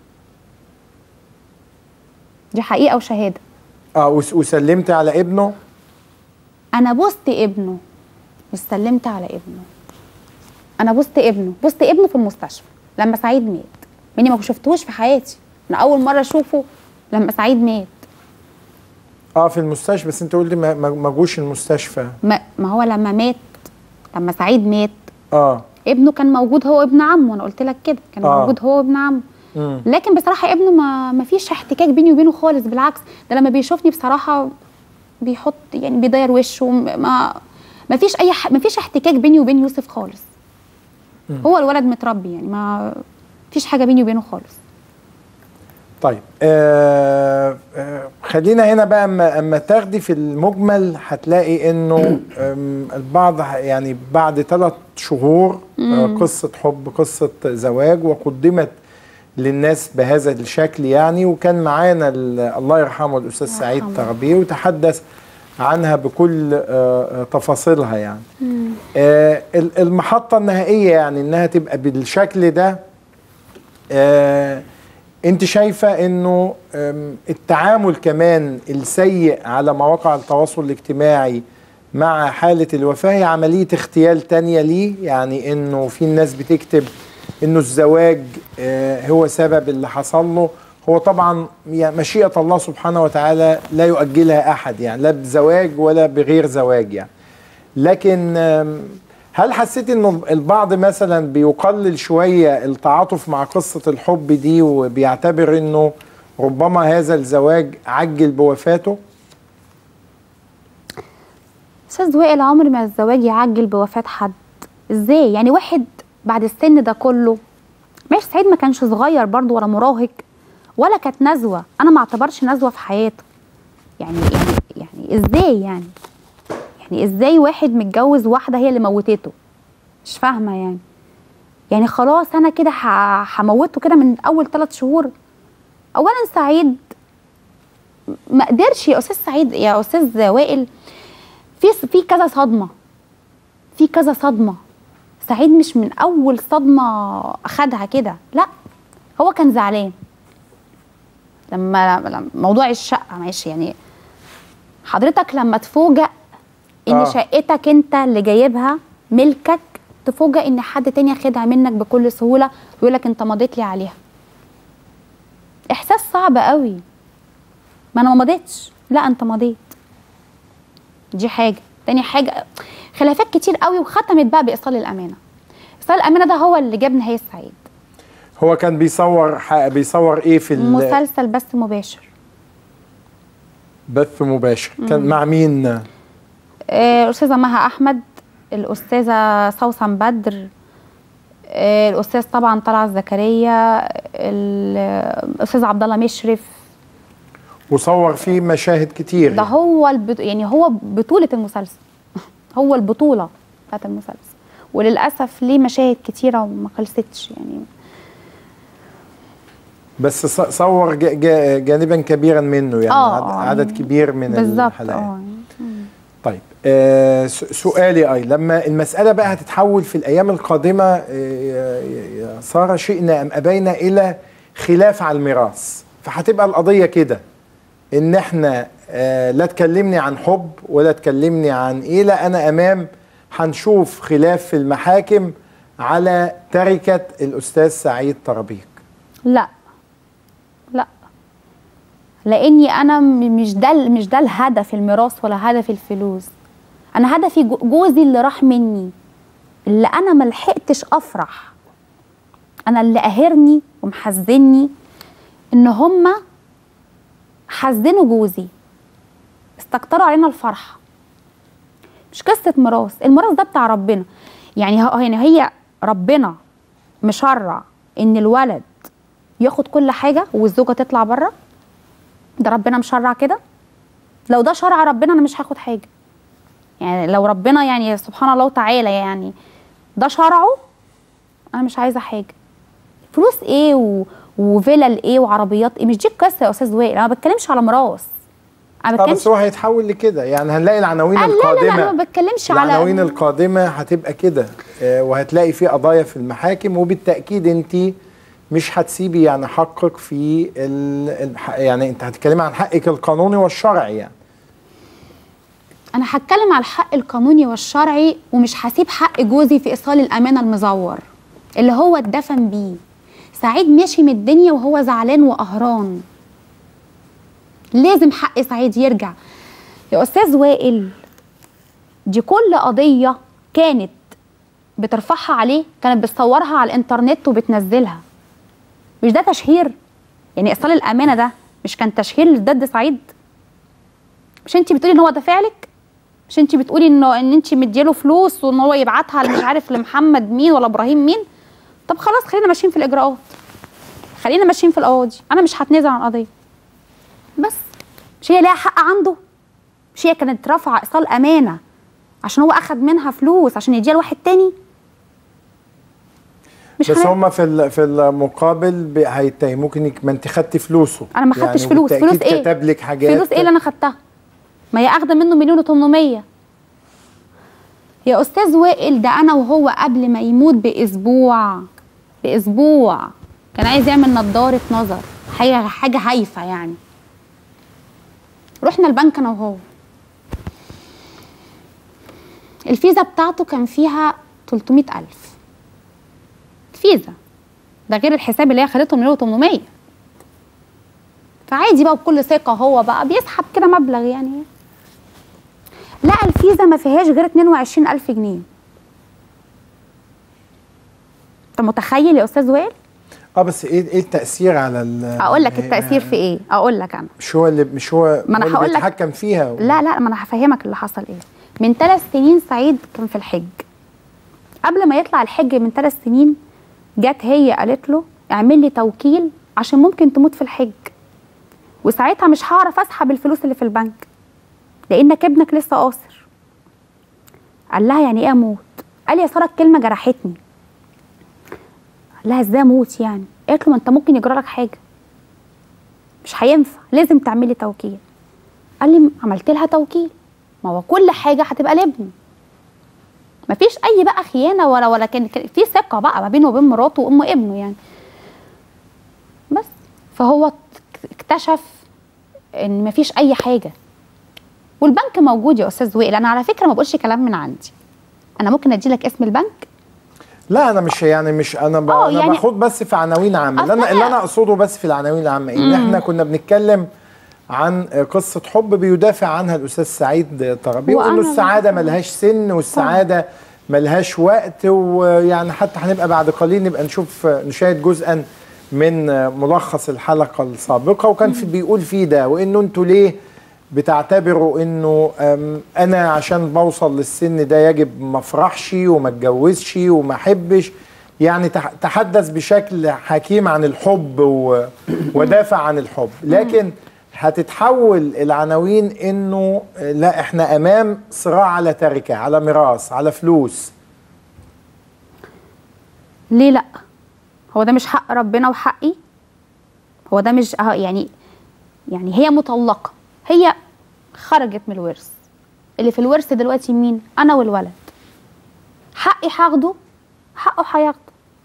دي حقيقه وشهاده اه وس- وسلمت على ابنه انا بوست ابنه مش سلمت على ابنه انا بوست ابنه بوست ابنه في المستشفى لما سعيد مات مني ما شفتهوش في حياتي انا اول مره اشوفه لما سعيد مات اه في المستشفى بس انت قلت ما, ما ما جوش المستشفى ما, ما هو لما مات لما سعيد مات اه ابنه كان موجود هو ابن عمه انا قلت لك كده كان آه. آه. موجود هو ابن عمه مم. لكن بصراحه ابنه ما ما فيش احتكاك بيني وبينه خالص بالعكس ده لما بيشوفني بصراحه بيحط يعني بيدير وشه ما ما فيش اي ح... ما فيش احتكاك بيني وبين يوسف خالص هو الولد متربي يعني ما فيش حاجه بيني وبينه خالص طيب آه آه خلينا هنا بقى اما اما تاخدي في المجمل هتلاقي انه آم، البعض ه- يعني بعد ثلاث شهور آه قصه حب قصه زواج وقدمت للناس بهذا الشكل يعني وكان معانا ال- الله يرحمه الاستاذ سعيد يرحمه. تربيه وتحدث عنها بكل آه، آه، تفاصيلها يعني آه، ال- المحطه النهائيه يعني انها تبقى بالشكل ده آه، انت شايفه انه آم، التعامل كمان السيء على مواقع التواصل الاجتماعي مع حالة الوفاة هي عملية اغتيال تانية ليه يعني انه في ناس بتكتب انه الزواج آه، هو سبب اللي حصل له هو طبعا يعني مشيئة الله سبحانه وتعالى لا يؤجلها احد يعني لا بزواج ولا بغير زواج يعني لكن آم، هل حسيت انه البعض مثلا بيقلل شويه التعاطف مع قصه الحب دي وبيعتبر انه ربما هذا الزواج عجل بوفاته استاذ وائل عمر ما الزواج يعجل بوفاه حد ازاي يعني واحد بعد السن ده كله ماشي سعيد ما كانش صغير برضه ولا مراهق ولا كانت نزوه انا ما اعتبرش نزوه في حياته يعني يعني يعني ازاي يعني يعني ازاي واحد متجوز واحده هي اللي موتته مش فاهمه يعني يعني خلاص انا كده ح- هموته كده من اول ثلاث شهور اولا سعيد ما قدرش يا استاذ سعيد يا استاذ وائل في في كذا صدمه في كذا صدمه سعيد مش من اول صدمه اخدها كده لا هو كان زعلان لما لما- موضوع الشقه ماشي يعني حضرتك لما تفوجئ ان آه. آه. شقتك انت اللي جايبها ملكك تفوجئ ان حد تاني ياخدها منك بكل سهوله ويقول لك انت مضيت لي عليها احساس صعب قوي ما انا ما مضيتش لا انت مضيت دي حاجه تاني حاجه خلافات كتير قوي وختمت بقى بايصال الامانه ايصال الامانه ده هو اللي جاب نهايه سعيد هو كان بيصور ح- بيصور ايه في مسلسل بث مباشر البث مباشر كان مع مين آه، الاستاذه مها احمد الاستاذه سوسن بدر آه، الاستاذ طبعا طلعت زكريا ال- الاستاذ عبد الله مشرف وصور فيه مشاهد كتير ده هو البط... يعني هو بطوله المسلسل هو البطوله بتاعت المسلسل وللاسف ليه مشاهد كتيره وما خلصتش يعني بس ص- صور ج- ج- جانبا كبيرا منه يعني آه، عد- آه، عدد يعني كبير من بالظبط الحلقات اه طيب آه س- سؤالي اي لما المساله بقى هتتحول في الايام القادمه آه، يا- يا- يا ساره شئنا ام ابينا الى خلاف على الميراث فهتبقى القضيه كده ان احنا آه لا تكلمني عن حب ولا تكلمني عن ايه لا انا امام هنشوف خلاف في المحاكم على تركه الاستاذ سعيد طرابيق لا لا لاني انا م- مش ده ال- مش ده الهدف الميراث ولا هدف الفلوس انا هدفي جو- جوزي اللي راح مني اللي انا ما لحقتش افرح انا اللي قاهرني ومحزني ان هما حزنوا جوزي استكتروا علينا الفرحه مش قصه ميراث الميراث ده بتاع ربنا يعني ه- يعني هي ربنا مشرع ان الولد ياخد كل حاجه والزوجه تطلع بره ده ربنا مشرع كده لو ده شرع ربنا انا مش هاخد حاجه يعني لو ربنا يعني سبحان الله وتعالى يعني ده شرعه انا مش عايزه حاجه فلوس ايه و... وفلل ايه وعربيات ايه مش دي القصه يا استاذ وائل انا ما بتكلمش على ميراث انا اه بتكلمش بس هو هيتحول لكده يعني هنلاقي العناوين آه، لا لا القادمه لا انا ما بتكلمش على العناوين القادمة هتبقى كده آه، وهتلاقي في قضايا في المحاكم وبالتأكيد انت مش هتسيبي يعني حقك في ال... الح- يعني انت هتتكلمي عن حقك القانوني والشرعي يعني انا هتكلم على الحق القانوني والشرعي ومش هسيب حق جوزي في ايصال الامانه المزور اللي هو اتدفن بيه سعيد ماشي من الدنيا وهو زعلان وقهران لازم حق سعيد يرجع يا استاذ وائل دي كل قضيه كانت بترفعها عليه كانت بتصورها على الانترنت وبتنزلها مش ده تشهير يعني ايصال الامانه ده مش كان تشهير ضد سعيد مش انت بتقولي ان هو ده فعلك مش انت بتقولي انه ان انت مديله فلوس وان هو يبعتها مش عارف لمحمد مين ولا ابراهيم مين طب خلاص خلينا ماشيين في الاجراءات خلينا ماشيين في القواضي انا مش هتنازل عن القضيه بس مش هي ليها حق عنده مش هي كانت رافعه ايصال امانه عشان هو اخد منها فلوس عشان يديها لواحد تاني مش بس هن- هم في ال- في المقابل ب- هيتهموك انك ما انت خدتي فلوسه انا ما خدتش فلوس وبالتأكيد فلوس ايه كتب لك حاجات فلوس ايه اللي انا خدتها ما هي اخده منه مليون و800 يا استاذ وائل ده انا وهو قبل ما يموت باسبوع باسبوع كان عايز يعمل نضاره نظر حاجه حاجه هايفه يعني رحنا البنك انا وهو الفيزا بتاعته كان فيها 300 ألف فيزا ده غير الحساب اللي هي خدته مليون و800 فعادي بقى بكل ثقة هو بقى بيسحب كده مبلغ يعني لقى الفيزا ما فيهاش غير 22 ألف جنيه انت متخيل يا استاذ وائل اه بس ايه ايه التاثير على ال اقول لك التاثير في ايه اقول لك انا مش هو اللي مش هو ما أنا هو اللي هقول لك- بيتحكم فيها لا لا ما انا هفهمك اللي حصل ايه من ثلاث سنين سعيد كان في الحج قبل ما يطلع الحج من ثلاث سنين جت هي قالت له اعمل لي توكيل عشان ممكن تموت في الحج وساعتها مش هعرف اسحب الفلوس اللي في البنك لانك ابنك لسه قاصر قال لها يعني ايه اموت قال يا ساره الكلمه جرحتني قال لها ازاي اموت يعني قالت له ما انت ممكن يجرى لك حاجه مش هينفع لازم تعملي توكيل قال لي عملت لها توكيل ما هو كل حاجه هتبقى لابني مفيش اي بقى خيانه ولا ولا كان كان في ثقه بقى ما بينه وبين مراته وام ابنه يعني بس فهو اكتشف ان مفيش اي حاجه والبنك موجود يا استاذ وائل انا على فكره ما بقولش كلام من عندي انا ممكن ادي لك اسم البنك لا انا مش يعني مش انا ب... آه، انا يعني- باخد بس في عناوين عامه اللي أصل انا أنا- اللي انا اقصده بس في العناوين العامه ان احنا كنا بنتكلم عن قصه حب بيدافع عنها الاستاذ سعيد طرابي وأنا وانه السعاده بقى- ملهاش سن والسعاده ملهاش وقت ويعني حتى هنبقى بعد قليل نبقى نشوف نشاهد جزءا من ملخص الحلقه السابقه وكان في بيقول فيه ده وانه انتوا ليه بتعتبروا انه أم، انا عشان بوصل للسن ده يجب ما افرحش وما اتجوزش وما احبش يعني تح- تحدث بشكل حكيم عن الحب و... ودافع عن الحب لكن هتتحول العناوين انه لا احنا امام صراع على تركه على ميراث على فلوس ليه لا هو ده مش حق ربنا وحقي هو ده مش اه يعني يعني هي مطلقه هي خرجت من الورث اللي في الورث دلوقتي مين انا والولد حقي هاخده حقه هياخده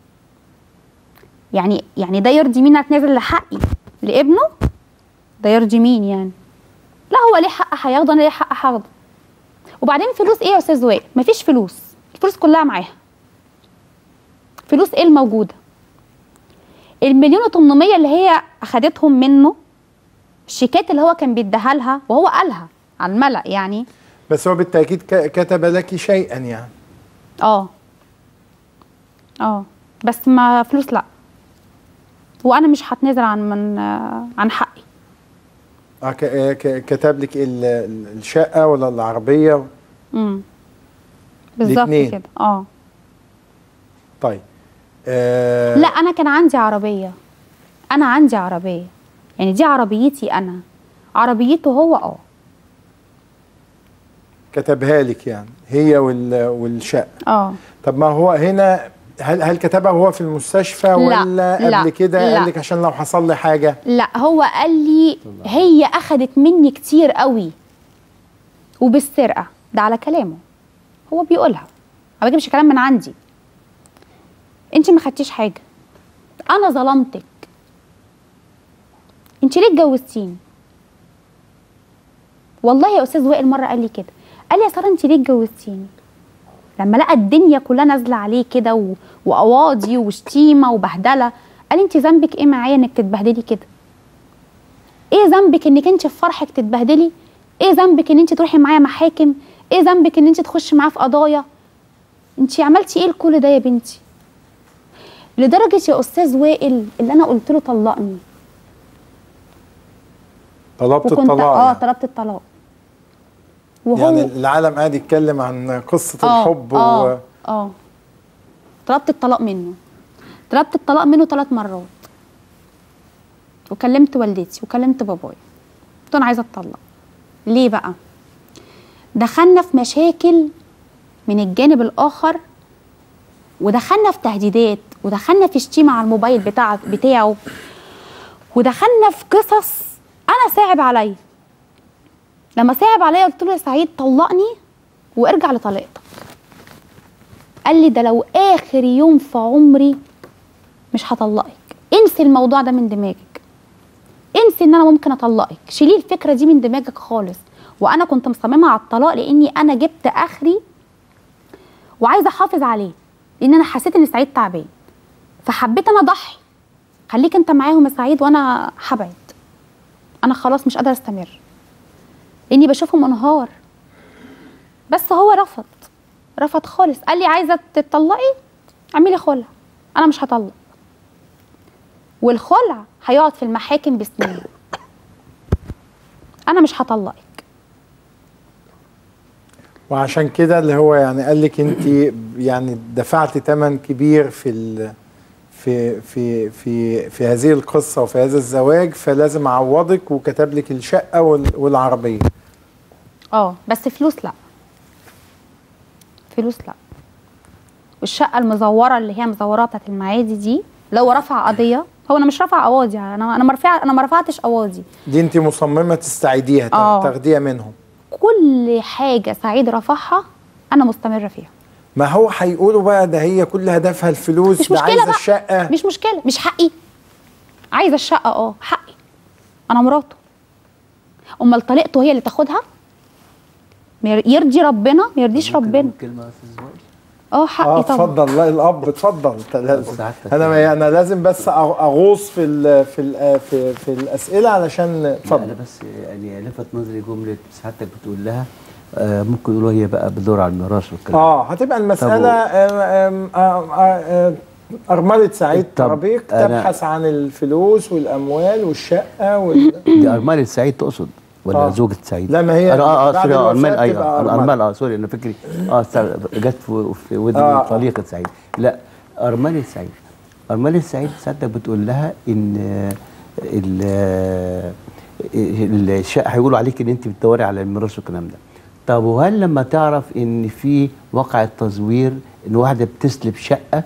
يعني يعني ده يرضي مين اتنازل لحقي لابنه ده يرضي مين يعني لا هو ليه حق هياخده انا ليه حق هاخده وبعدين فلوس ايه يا استاذ وائل مفيش فلوس الفلوس كلها معاها فلوس ايه الموجوده المليون و800 اللي هي اخدتهم منه الشيكات اللي هو كان بيديها لها وهو قالها على الملأ يعني بس هو بالتاكيد ك- كتب لك شيئا يعني اه اه بس ما فلوس لا وانا مش هتنازل عن من آه، عن حقي آه، ك- آه، ك- كتب لك ال- ال- الشقه ولا العربيه امم بالظبط الاتنين. كده اه طيب آه لا انا كان عندي عربيه انا عندي عربيه يعني دي عربيتي انا عربيته هو اه كتبها لك يعني هي وال- والشقه اه طب ما هو هنا هل هل كتبها وهو في المستشفى لا، ولا لا، قبل كده لا. قال لك عشان لو حصل لي حاجه لا هو قال لي هي اخدت مني كتير قوي وبالسرقه ده على كلامه هو بيقولها ما بجيبش كلام من عندي انت ما خدتيش حاجه انا ظلمتك انت ليه اتجوزتيني والله يا استاذ وائل مره قال لي كده قال لي يا ساره انت ليه اتجوزتيني لما لقى الدنيا كلها نازله عليه كده و... وقواضي وشتيمه وبهدله قال انت ذنبك ايه معايا انك تتبهدلي كده ايه ذنبك انك انت في فرحك تتبهدلي ايه ذنبك ان انت تروحي معايا محاكم ايه ذنبك ان انت تخشي معاه في قضايا انت عملتي ايه لكل ده يا بنتي لدرجه يا استاذ وائل اللي انا قلت له طلقني طلبت وكنت الطلاق اه يعني. طلبت الطلاق وهو يعني العالم قاعد يتكلم عن قصه آه، الحب اه و... اه طلبت الطلاق منه طلبت الطلاق منه ثلاث مرات وكلمت والدتي وكلمت بابايا قلت له انا عايزه اتطلق ليه بقى دخلنا في مشاكل من الجانب الاخر ودخلنا في تهديدات ودخلنا في شتيمه على الموبايل بتاع بتاعه ودخلنا في قصص انا صعب عليا لما صعب عليا قلت له يا سعيد طلقني وارجع لطليقتك قال لي ده لو اخر يوم في عمري مش هطلقك انسي الموضوع ده من دماغك انسي ان انا ممكن اطلقك شيلي الفكره دي من دماغك خالص وانا كنت مصممه على الطلاق لاني انا جبت اخري وعايزه احافظ عليه لان انا حسيت ان سعيد تعبان فحبيت انا اضحي خليك انت معاهم يا سعيد وانا هبعد انا خلاص مش قادره استمر لاني بشوفهم انهار بس هو رفض رفض خالص قال لي عايزه تطلقي اعملي خلع انا مش هطلق والخلع هيقعد في المحاكم بسنين انا مش هطلقك وعشان كده اللي هو يعني قال لك انت يعني دفعت ثمن كبير في ال في في في في هذه القصه وفي هذا الزواج فلازم اعوضك وكتب لك الشقه وال- والعربيه اه بس فلوس لا فلوس لا والشقه المزوره اللي هي مزوراه بتاعت المعادي دي لو رفع قضيه هو انا مش رافع قواضي انا انا ما رفع انا ما رفعتش قواضي دي انت مصممه تستعيديها تا- آه. تاخديها منهم كل حاجه سعيد رفعها انا مستمره فيها ما هو هيقولوا بقى ده هي كل هدفها الفلوس مش ده مشكله عايزه بقى الشقه مش مشكله مش حقي عايزه الشقه اه حقي انا مراته امال طليقته هي اللي تاخدها ما ير- يرضي ربنا ما يرضيش ربنا كلمه يا استاذ وائل اه حقي اه طبعا اتفضل لا الاب اتفضل أنت لازم. سعادتك. انا انا لازم بس أغ- اغوص في ال في ال في, في الاسئله علشان لا، اتفضل انا بس يعني لفت نظري جمله سعادتك بتقول لها آه ممكن يقولوا هي بقى بتدور على الميراث والكلام ده. اه هتبقى المسألة آم، آم، آم، آم، أرملة سعيد طب طرابيق أنا- تبحث عن الفلوس والأموال والشقة وال... دي ارمله سعيد تقصد ولا آه. زوجة سعيد؟ لا، ما هي أنا اه اه بعد سوري الوفاة ارمل بتبقى ايوه أرملة. ارمل اه سوري انا فكري اه سا- جت في, في ودني آه. آه. طليقة سعيد لا ارمله سعيد ارمله سعيد سعادتك بتقول لها ان آه، ال آه، الشقه هيقولوا عليك ان انت بتدوري على الميراث والكلام ده طب وهل لما تعرف ان في واقع تزوير ان واحده بتسلب شقه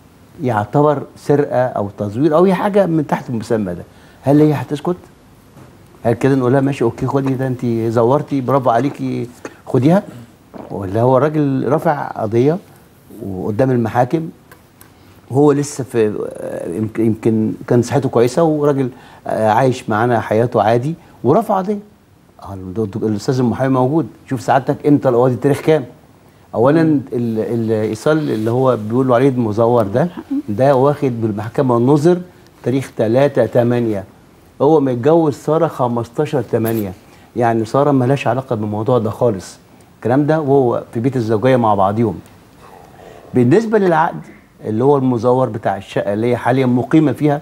يعتبر سرقه او تزوير او اي حاجه من تحت المسمى ده هل هي هتسكت؟ هل كده نقول لها ماشي اوكي خدي ده انت زورتي برافو عليكي خديها ولا هو الراجل رفع قضيه وقدام المحاكم وهو لسه في آه، يمكن- يمكن كان صحته كويسه وراجل آه، عايش معانا حياته عادي ورفع قضيه اه الدكتور- الاستاذ المحامي موجود شوف سعادتك امتى القواضي التاريخ كام اولا ال- الايصال اللي هو بيقولوا عليه المزور ده ده واخد بالمحكمه النظر تاريخ 3 8 هو متجوز ساره 15 8 يعني ساره ملهاش علاقه بالموضوع ده خالص الكلام ده وهو في بيت الزوجيه مع بعضيهم بالنسبه للعقد اللي هو المزور بتاع الشقه اللي هي حاليا مقيمه فيها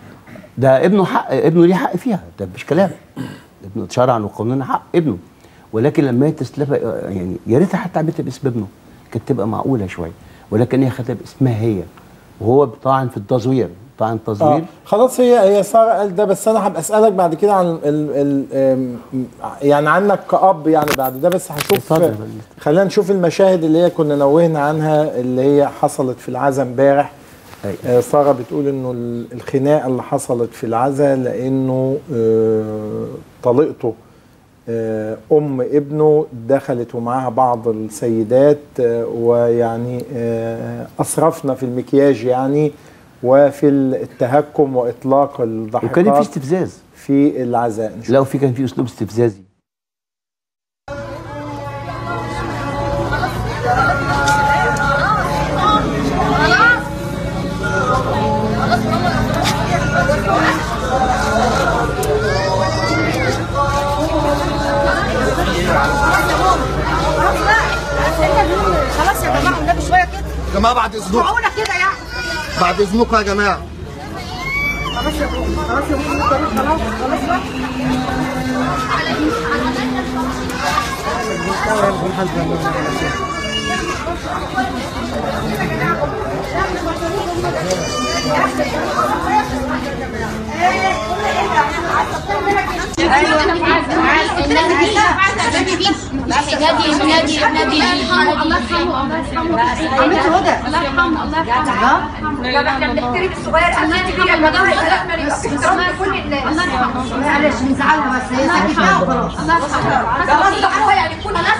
ده ابنه حق ابنه ليه حق فيها ده مش كلام ابنه شرعا وقانونا حق ابنه ولكن لما هي تسلفها يعني يا ريتها حتى عملتها باسم ابنه كانت تبقى معقوله شويه ولكن هي خدتها باسمها هي وهو طعن في التزوير طعن آه. التزوير خلاص هي هي سارة قال ده بس أنا هبقى أسألك بعد كده عن ال ال آم، يعني عنك كأب يعني بعد ده بس هشوف اتفضل. خلينا نشوف المشاهد اللي هي كنا نوهنا عنها اللي هي حصلت في العزا امبارح أيوة. آه، سارة بتقول انه ال- الخناقة اللي حصلت في العزا لانه آه، طليقته آه، ام ابنه دخلت ومعاها بعض السيدات آه، ويعني آه، اسرفنا في المكياج يعني وفي التهكم واطلاق الضحكات وكان في استفزاز في العزاء نشوف. لو في كان في اسلوب استفزازي خلاص يا جماعه النبي شويه كده يا جماعه بعد اذنكم معقوله كده يعني بعد اذنكم يا جماعه خلاص يا ابوي خلاص يا ابوي خلاص خلاص بقى نادي نادي نادي الله يرحمه الله يرحمه عملت هدى الله يرحمه الله يرحمه احنا بنحترم الصغير الله يرحمه المدام الله يرحمه الله يرحمه معلش نزعلها بس هي ساكتة وخلاص الله يرحمه خلاص ضحكوا يعني كل خلاص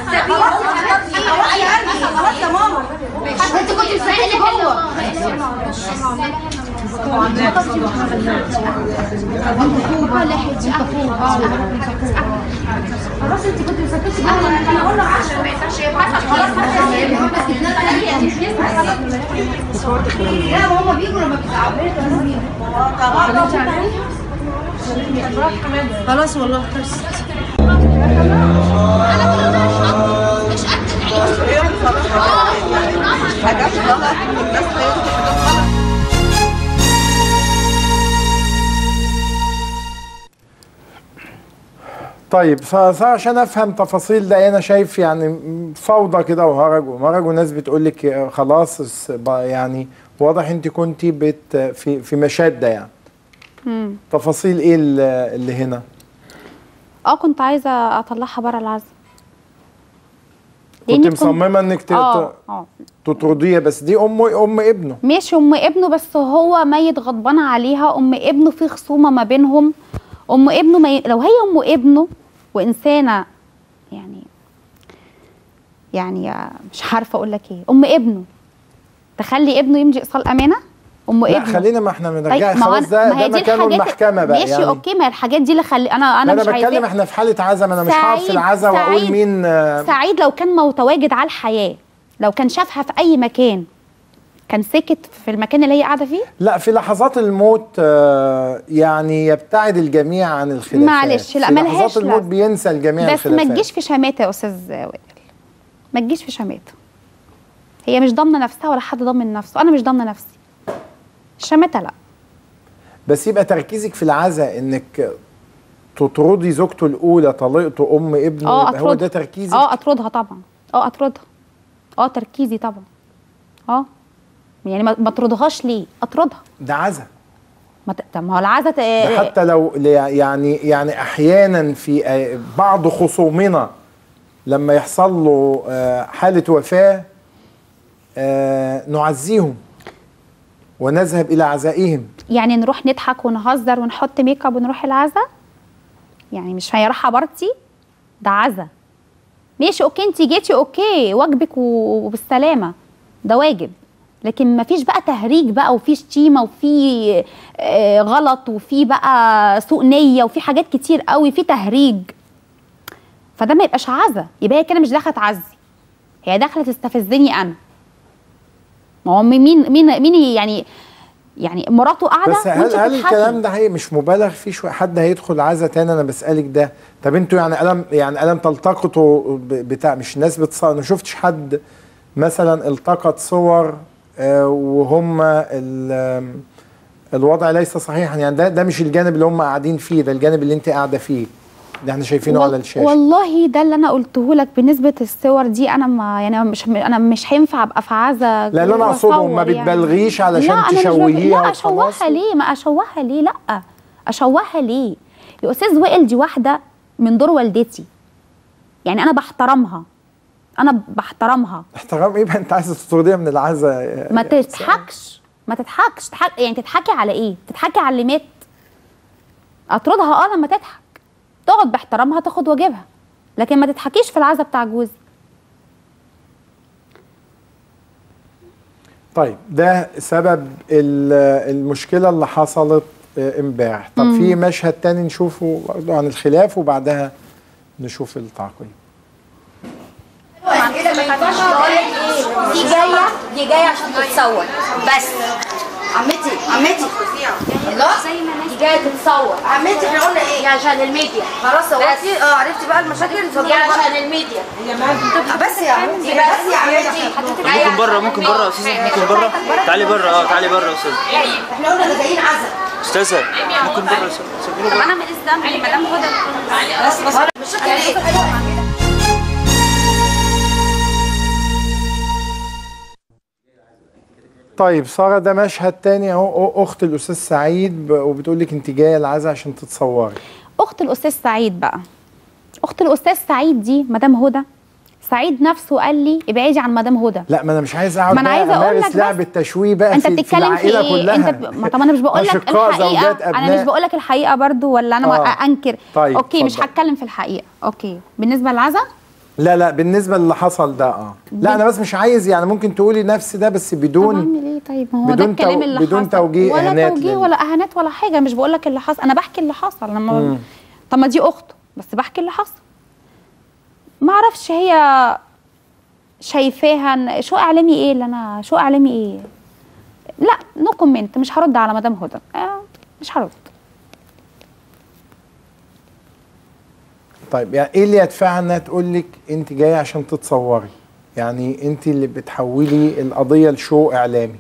خلاص يا ماما انت كنت مستنيه جوه خلاص انت كنت مسكتي انا قلنا عشان ما ينفعش يبحث خلاص لا هما بيجوا لما بيتعبوا خلاص والله خلص مش قد طيب ف- فعشان افهم تفاصيل ده انا شايف يعني فوضى كده وهرج ومرج وناس بتقول لك آه، خلاص الس- بقى يعني واضح انت كنتي بت في في مشاده يعني مم. تفاصيل ايه ال- اللي هنا اه كنت عايزه اطلعها بره العزل كنت لأني مصممه انك ت- اه ت- اه تطرديها بس دي ام ام ابنه ماشي ام ابنه بس هو ميت غضبان عليها ام ابنه في خصومه ما بينهم ام ابنه مي... لو هي ام ابنه وانسانه يعني يعني مش عارفه اقول لك ايه ام ابنه تخلي ابنه يمضي ايصال امانه ام لا ابنه خلينا ما احنا طيب، بنرجع ما هو خلاص أنا- ده ما هي ده دي مكانه الحاجات- المحكمه بقى ماشي يعني اوكي ما هي الحاجات دي اللي خلي انا انا انا مش بتكلم عايزاه احنا في حاله عزم انا مش هقف في سعيد- العزا واقول سعيد- مين آه، سعيد لو كان متواجد على الحياه لو كان شافها في اي مكان كان سكت في المكان اللي هي قاعده فيه لا في لحظات الموت آه، يعني يبتعد الجميع عن الخلافات معلش، لا، في ملهاش لحظات الموت لازمة. بينسى الجميع بس ما الخلافات تجيش في شماته يا استاذ وائل ما تجيش في شماته هي مش ضامنه نفسها ولا حد ضامن نفسه انا مش ضامنه نفسي الشماته لا بس يبقى تركيزك في العزا انك تطردي زوجته الاولى طليقته ام ابنه اه يبقى هو ده اطردها تركيزك اه اطردها طبعا اه اطردها اه تركيزي طبعا اه يعني ما ما اطردهاش ليه اطردها ده عزا ما ت- طب ما هو العزا ت- ده حتى لو ل- يعني يعني احيانا في آه، بعض خصومنا لما يحصل له آه، حاله وفاه آه، نعزيهم ونذهب الى عزائهم يعني نروح نضحك ونهزر ونحط ميك اب ونروح العزا يعني مش هي رايحه بارتي ده عزا ماشي اوكي انت جيتي اوكي واجبك و- وبالسلامه ده واجب لكن مفيش بقى تهريج بقى وفي شتيمه وفي آه غلط وفي بقى سوء نيه وفي حاجات كتير قوي في تهريج فده ما يبقاش عزا يبقى هي كده مش داخله تعزي هي داخله تستفزني انا ما هو مين مين مين يعني يعني مراته قاعده بس هل وانت هل بتضحكي. الكلام ده هي مش مبالغ فيه شويه حد هيدخل عزا تاني انا بسالك ده طب انتوا يعني الم يعني الم تلتقطوا ب- بتاع مش ناس بتصور انا ما شفتش حد مثلا التقط صور آه، وهم ال- آم، الوضع ليس صحيحا يعني ده ده مش الجانب اللي هم قاعدين فيه ده الجانب اللي انت قاعده فيه اللي احنا شايفينه وال- على الشاشه والله ده اللي انا قلته لك بالنسبه الصور دي انا ما يعني مش انا مش هينفع ابقى في عزا لا، اللي أنا أقصده وأصور ما بتبالغيش علشان لا، أنا مش بب- تشوهيها لا وخلاص. اشوهها ليه ما اشوهها ليه لا اشوهها ليه يا استاذ وائل دي واحده من دور والدتي يعني انا بحترمها انا بحترمها احترام ايه بقى انت عايزه تطرديها من العزا يا- ما يا تضحكش ما تضحكش تضحك يعني تضحكي على ايه تضحكي على اللي مات اطردها اه لما تضحك تقعد باحترامها تاخد واجبها لكن ما تضحكيش في العزا بتاع جوزي طيب ده سبب ال- المشكلة اللي حصلت آه، امبارح طب في مشهد تاني نشوفه برضه عن الخلاف وبعدها نشوف التعقيب كده ما ينفعش تقول لك ايه دي جايه دي جايه عشان تتصور بس عمتي عمتي الله دي جايه تتصور عمتي احنا قلنا ايه عشان الميديا خلاص هو اه عرفتي بقى المشاكل دي عشان الميديا بس يا عمتي بس يا عمتي ممكن بره ممكن بره يا استاذ ممكن بره تعالي بره اه تعالي بره يا استاذ احنا قلنا ده جايين عزا استاذه ممكن بره يا أستاذ. سيبيني بره انا من الذنب مدام هدى بس بس مش يعني طيب سارة ده مشهد تاني اهو أو- اخت الاستاذ سعيد ب- وبتقول لك انت جايه العزا عشان تتصوري اخت الاستاذ سعيد بقى اخت الاستاذ سعيد دي مدام هدى سعيد نفسه قال لي ابعدي عن مدام هدى لا ما انا مش عايز اقعد ما أنا بقى عايزة أقول امارس لك بس. لعب التشويه بقى انت في, في بتتكلم في العائله ايه كلها انت ب... ما طب انا مش بقول لك أشقاء الحقيقه زوجات انا أبناء. مش بقول لك الحقيقه برضو ولا انا آه. آه. انكر طيب، اوكي مش اتفضل. هتكلم في الحقيقه اوكي بالنسبه للعزا لا لا بالنسبه اللي حصل ده اه لا انا بس مش عايز يعني ممكن تقولي نفس ده بس طب بدون اعمل ايه طيب ما هو ده بدون الكلام تو- اللي بدون حصل توجيه ولا إهانات توجيه لل- ولا اهانات ولا حاجه مش بقول لك اللي حصل انا بحكي اللي حصل انا ما... مم. طب ما دي اخته بس بحكي اللي حصل ما اعرفش هي شايفاها إن- شو اعلامي ايه اللي انا شو اعلامي ايه لا نو كومنت مش هرد على مدام هدى آه مش هرد طيب يعني ايه اللي يدفعنا تقول لك انت جايه عشان تتصوري يعني انت اللي بتحولي القضيه لشو اعلامي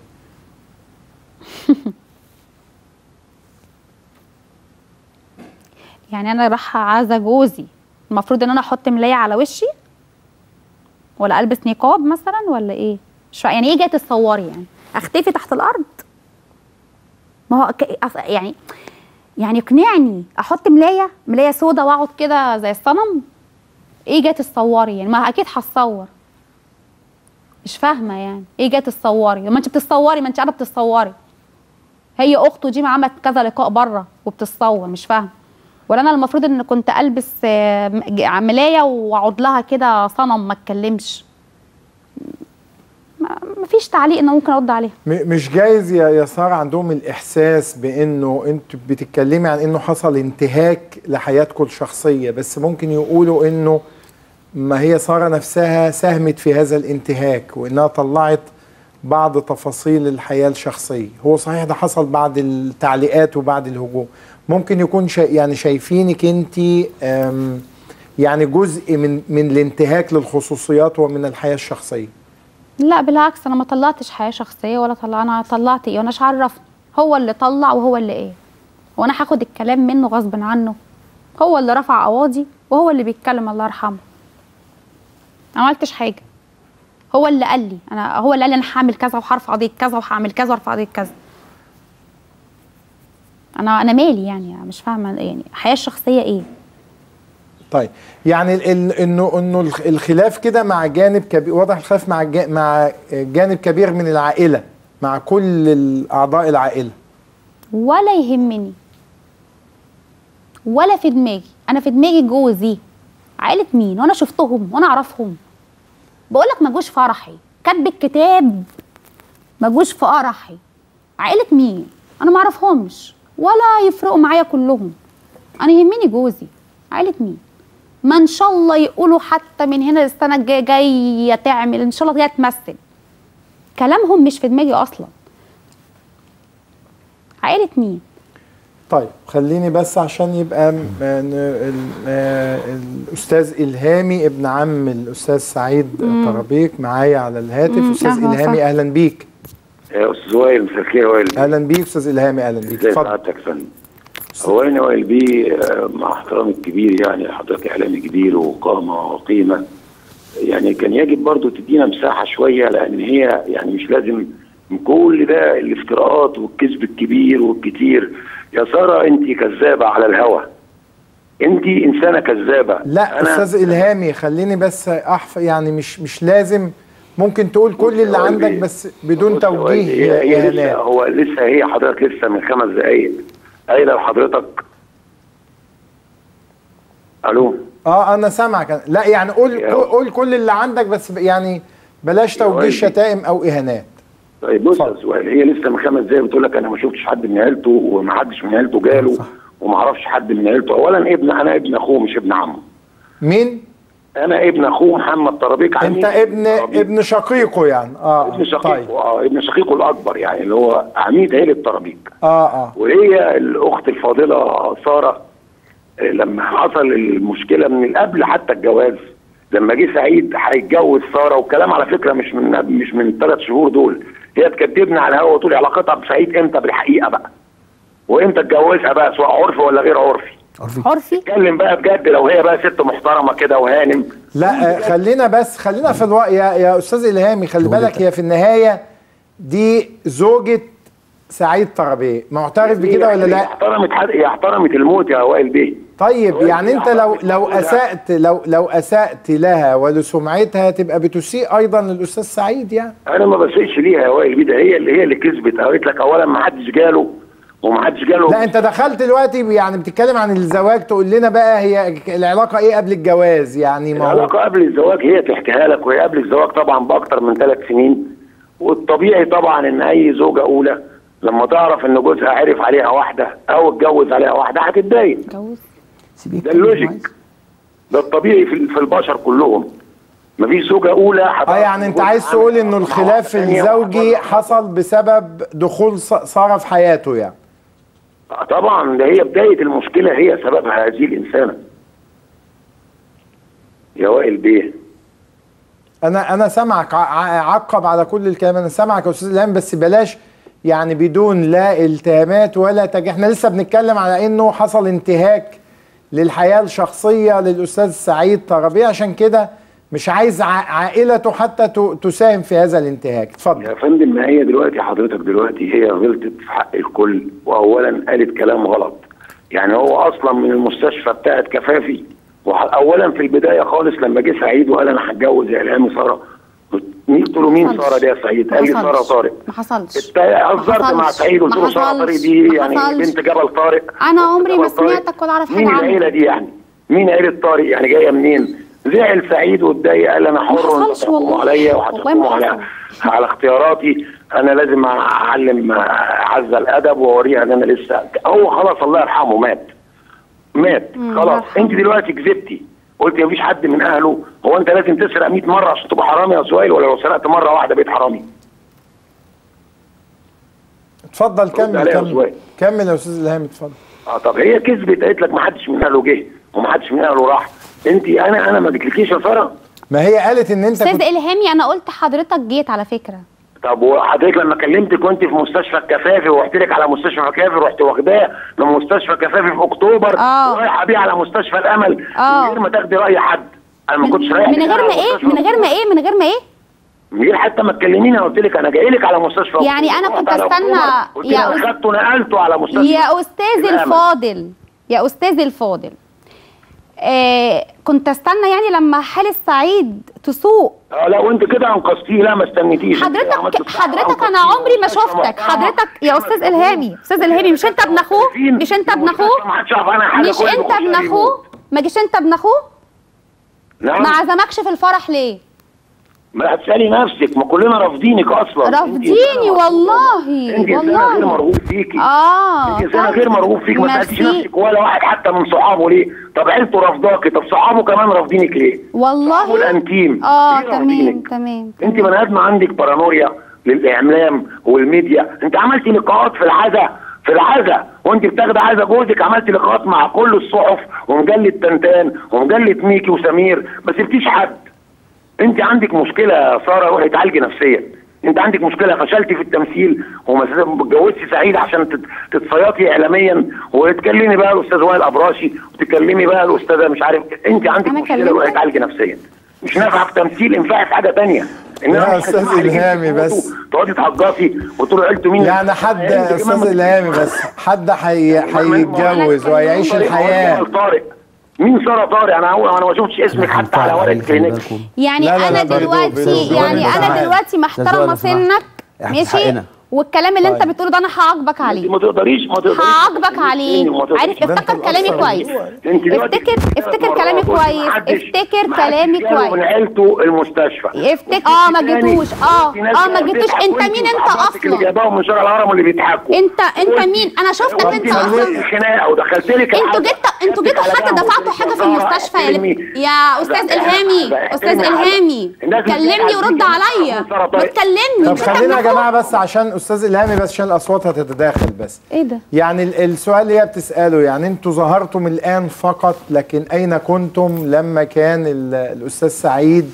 يعني انا رايحه عازه جوزي المفروض ان انا احط ملايه على وشي ولا البس نقاب مثلا ولا ايه مش فا... يعني ايه جايه تتصوري يعني اختفي تحت الارض ما هو ك... أص- يعني يعني اقنعني احط ملايه ملايه سودا واقعد كده زي الصنم ايه جايه تتصوري يعني ما اكيد هتصور مش فاهمه يعني ايه جايه تتصوري ما انت بتتصوري ما انت قاعده بتتصوري هي اخته دي ما عملت كذا لقاء بره وبتتصور مش فاهمه ولا انا المفروض ان كنت البس آه، م- ج- ملايه واقعد لها كده صنم ما اتكلمش ما ما فيش تعليق ان ممكن ارد عليها م- مش جايز يا يا ساره عندهم الاحساس بانه انتوا بتتكلمي عن انه حصل انتهاك لحياتكم الشخصيه بس ممكن يقولوا انه ما هي ساره نفسها ساهمت في هذا الانتهاك وانها طلعت بعض تفاصيل الحياه الشخصيه هو صحيح ده حصل بعد التعليقات وبعد الهجوم ممكن يكون شا يعني شايفينك انت يعني جزء من من الانتهاك للخصوصيات ومن الحياه الشخصيه لا بالعكس انا ما طلعتش حياه شخصيه ولا طلع انا طلعت ايه وانا مش عرفني هو اللي طلع وهو اللي ايه وانا هاخد الكلام منه غصب عنه هو اللي رفع قواضي وهو اللي بيتكلم الله يرحمه أنا ما عملتش حاجه هو اللي قال لي انا هو اللي قال لي انا هعمل كذا وهرفع قضيه كذا وهعمل كذا وارفع قضيه كذا انا انا مالي يعني مش فاهمه يعني الحياه الشخصيه ايه طيب يعني ال- ال- انه انه الخ- الخلاف كده مع جانب كبير واضح الخلاف مع جا- مع جانب كبير من العائله مع كل ال- اعضاء العائله ولا يهمني ولا في دماغي انا في دماغي جوزي عائله مين وانا شفتهم وانا اعرفهم بقول لك ما جوش فرحي كاتب الكتاب ما جوش في فرحي عائله مين انا ما اعرفهمش ولا يفرقوا معايا كلهم انا يهمني جوزي عائله مين ما ان شاء الله يقولوا حتى من هنا السنه الجايه جايه تعمل ان شاء الله جايه تمثل كلامهم مش في دماغي اصلا عائله مين طيب خليني بس عشان يبقى م- ن- ال- آه، الاستاذ الهامي ابن عم الاستاذ سعيد مم. طرابيك معايا على الهاتف مم، استاذ أهلا الهامي وسهلا. اهلا بيك يا استاذ وائل مساء الخير يا وائل اهلا بيك استاذ الهامي اهلا بيك ازي اتفضل سعادتك يا فندم اولا يا وائل بيه آه، مع احترامي الكبير يعني حضرتك اعلامي كبير وقامه وقيمه يعني كان يجب برضو تدينا مساحه شويه لان هي يعني مش لازم من كل ده الافتراءات والكذب الكبير والكتير يا ساره انت كذابه على الهوى انت انسانه كذابه لا استاذ الهامي خليني بس احف يعني مش مش لازم ممكن تقول كل اللي عندك بس بدون توجيه هي, هي لسه إهانات. هو لسه هي حضرتك لسه من خمس دقايق قايله لحضرتك الو اه انا سامعك لا يعني قول قول كل اللي عندك بس ب- يعني بلاش توجيه وائل. شتائم او اهانات طيب بص يا سؤال هي لسه من خمس دقايق بتقول لك انا ما شفتش حد من عيلته وما حدش من عيلته جاله وما اعرفش حد من عيلته اولا ابن انا ابن اخوه مش ابن عمه مين انا ابن اخوه محمد طرابيك انت ابن ابن شقيقه يعني اه ابن شقيقه طيب اه ابن شقيقه الاكبر يعني اللي هو عميد عيله طرابيك اه اه وهي الاخت الفاضله ساره آه، لما حصل المشكله من قبل حتى الجواز لما جه سعيد هيتجوز ساره والكلام على فكره مش من مش من ثلاث شهور دول هي تكذبنا على الهوا وتقول علاقتها بسعيد امتى بالحقيقه بقى وامتى اتجوزها بقى سواء عرفي ولا غير عرفي عرفي اتكلم بقى بجد لو هي بقى ست محترمه كده وهانم لا آه خلينا بس خلينا في الوقت يا يا استاذ الهامي خلي بالك هي في النهايه دي زوجة سعيد طرابيه معترف بكده ولا هي لا؟ احترمت حد هي احترمت الموت يا وائل بيه طيب يعني انت لو لو اسأت لو لو اسأت لها ولسمعتها تبقى بتسيء ايضا للاستاذ سعيد يعني انا ما بسيئش ليها يا وائل بيه ده هي اللي هي اللي كذبت قالت لك اولا ما حدش جاله وما حدش جاله لا انت دخلت دلوقتي يعني بتتكلم عن الزواج تقول لنا بقى هي العلاقه ايه قبل الجواز يعني ما هو العلاقه قبل الزواج هي تحكيها لك وهي قبل الزواج طبعا باكتر من ثلاث سنين والطبيعي طبعا ان اي زوجه اولى لما تعرف ان جوزها عرف عليها واحده او اتجوز عليها واحده هتتضايق ده اللوجيك ده الطبيعي في في البشر كلهم مفيش زوجه اولى اه يعني انت عايز تقول انه الخلاف الزوجي حصل بسبب دخول س- ساره في حياته يعني طبعا ده هي بدايه المشكله هي سببها هذه الانسانه يا وائل بيه انا انا سامعك ع- ع- عقب على كل الكلام انا سامعك يا استاذ الهام بس بلاش يعني بدون لا التهامات ولا تج... احنا لسه بنتكلم على انه حصل انتهاك للحياه الشخصيه للاستاذ سعيد طرابيه عشان كده مش عايز ع- عائلته حتى ت- تساهم في هذا الانتهاك اتفضل يا فندم ما هي دلوقتي حضرتك دلوقتي هي غلطت في حق الكل واولا قالت كلام غلط يعني هو اصلا من المستشفى بتاعت كفافي وح- اولا في البدايه خالص لما جه سعيد وقال انا هتجوز اعلامي ساره قلت له مين حصلش. ساره دي يا سعيد؟ ما قال لي ساره حصلش. طارق ما حصلش انت هزرت حصلش. مع سعيد قلت ما له ساره حصلش. طارق دي ما يعني حصلش. بنت جبل طارق انا عمري ما جبل طارق. سمعتك ولا اعرف مين حاجه العيله عنه دي يعني؟ مين عيله طارق يعني جايه منين؟ زعل سعيد واتضايق قال انا حر حصلش وانتوا تحكموا والله. عليا والله وهتحكموا ما على على اختياراتي انا لازم اعلم عزه الادب واوريها ان انا لسه هو خلاص الله يرحمه مات مات مم، خلاص الله يرحمه. انت دلوقتي كذبتي قلت مفيش حد من اهله هو انت لازم تسرق 100 مره عشان تبقى حرامي يا سؤال ولا لو سرقت مره واحده بقيت حرامي اتفضل كمل عليها كمل شوية. كمل يا استاذ الهام اتفضل اه طب هي كذبت قالت لك ما حدش من اهله جه وما حدش من اهله راح انت انا انا ما جيتلكيش يا ساره ما هي قالت ان انت استاذ كنت الهامي انا قلت حضرتك جيت على فكره طب وحضرتك لما كلمتك كنت في مستشفى الكفافي ورحت لك على مستشفى الكفافي رحت واخداه من مستشفى الكفافي في اكتوبر آه. ورايحه بيه على مستشفى الامل آه. من غير ما تاخدي راي حد انا ما كنتش رايح من لك غير على ما ايه مستشفى من غير ما ايه من غير ما ايه من غير حتى ما تكلميني انا قلت لك انا جاي لك على مستشفى يعني أكتوبر. أنا كنت رحت على أستنى أكتوبر. قلت يا لك أس- انا خدته نقلته على مستشفى يا استاذ الأمل. الفاضل يا استاذ الفاضل آه كنت استنى يعني لما حال السعيد تسوق اه لا وانت كده انقذتيه لا ما استنيتيش أنت عملت حضرتك الصح، حضرتك انا أنقذتيه. عمري ما مستشفى شفتك محترمة. حضرتك يا استاذ الهامي استاذ الهامي مش انت ابن اخوه مش انت ابن اخوه ما حدش يعرف عنها حاجه مش كل انت يخش ابن يموت. اخوه ما جيش انت ابن اخوه نعم ما عزمكش في الفرح ليه ما هتسالي نفسك ما كلنا رافضينك اصلا أنت رافضيني إنسانة والله انت انسانه غير والله مرغوب فيكي اه انت انسانه طيب. غير مرغوب فيك ما سالتيش ميرسي. نفسك ولا واحد حتى من صحابه ليه طب عيلته رافضاكي طب صحابه كمان رافضينك ليه والله والانتيم اه ليه تمام رافضينك؟ تمام انت بني ادم عندك بارانويا للاعلام والميديا انت عملتي لقاءات في العزا في العزا وانت بتاخدي عزا جوزك عملتي لقاءات مع كل الصحف ومجله تنتان ومجله ميكي وسمير ما سبتيش حد انت عندك مشكله يا ساره روحي اتعالجي نفسيا انت عندك مشكله فشلتي في التمثيل وما اتجوزتي سعيد عشان تت- تتصيطي اعلاميا وتكلمي بقى الاستاذ وائل ابراشي وتكلمي بقى الاستاذه مش عارف انت عندك أنا مشكله كلمتك؟ روحي اتعالجي نفسيا مش نافعه في تمثيل انفعي في حاجه تانية انما يا مش أستاذ هتسمعي لك إلهامي انت بس. تقعدي تهجصي وتقولي عيلته مين يعني حد انت يا كمان استاذ ما الهامي بس حد حي... هيتجوز وهيعيش طارق، الحياه هو طارق مين ساره طارق انا هو انا ما شفتش اسمك حتى على ورقه كلينيك يعني لا، لا، انا لا، برضو دلوقتي برضو يعني برضو انا معاك. دلوقتي محترمه لو سمحت. سنك احنا ماشي حقنا. والكلام اللي انت طيب. بتقوله ده انا هعاقبك عليه ما تقدريش ما تقدريش هعاقبك عليه ما تقدريش. عارف ده انت افتكر كلامي الأصل كويس انت دلوقتي افتكر افتكر مرات كلامي قلت كويس محدش- افتكر محدش كلامي جاله من كويس عيلته المستشفى افتكر اه ما جيتوش اه اه ما جيتوش انت مين انت اللي اصلا جايباهم من شارع الهرم اللي بيضحكوا انت انت مين انا شفتك انت اصلا خناقه ودخلت لك انتوا جيت انتوا جيتوا حتى دفعتوا حاجه في المستشفى يا لب- يا استاذ الهامي استاذ الهامي كلمني ورد عليا وتكلمني طب مش انت خلينا يا ابن جماعه بس عشان استاذ الهامي بس عشان الاصوات هتتداخل بس ايه ده يعني ال- السؤال اللي هي بتساله يعني انتوا ظهرتم الان فقط لكن اين كنتم لما كان ال- الاستاذ سعيد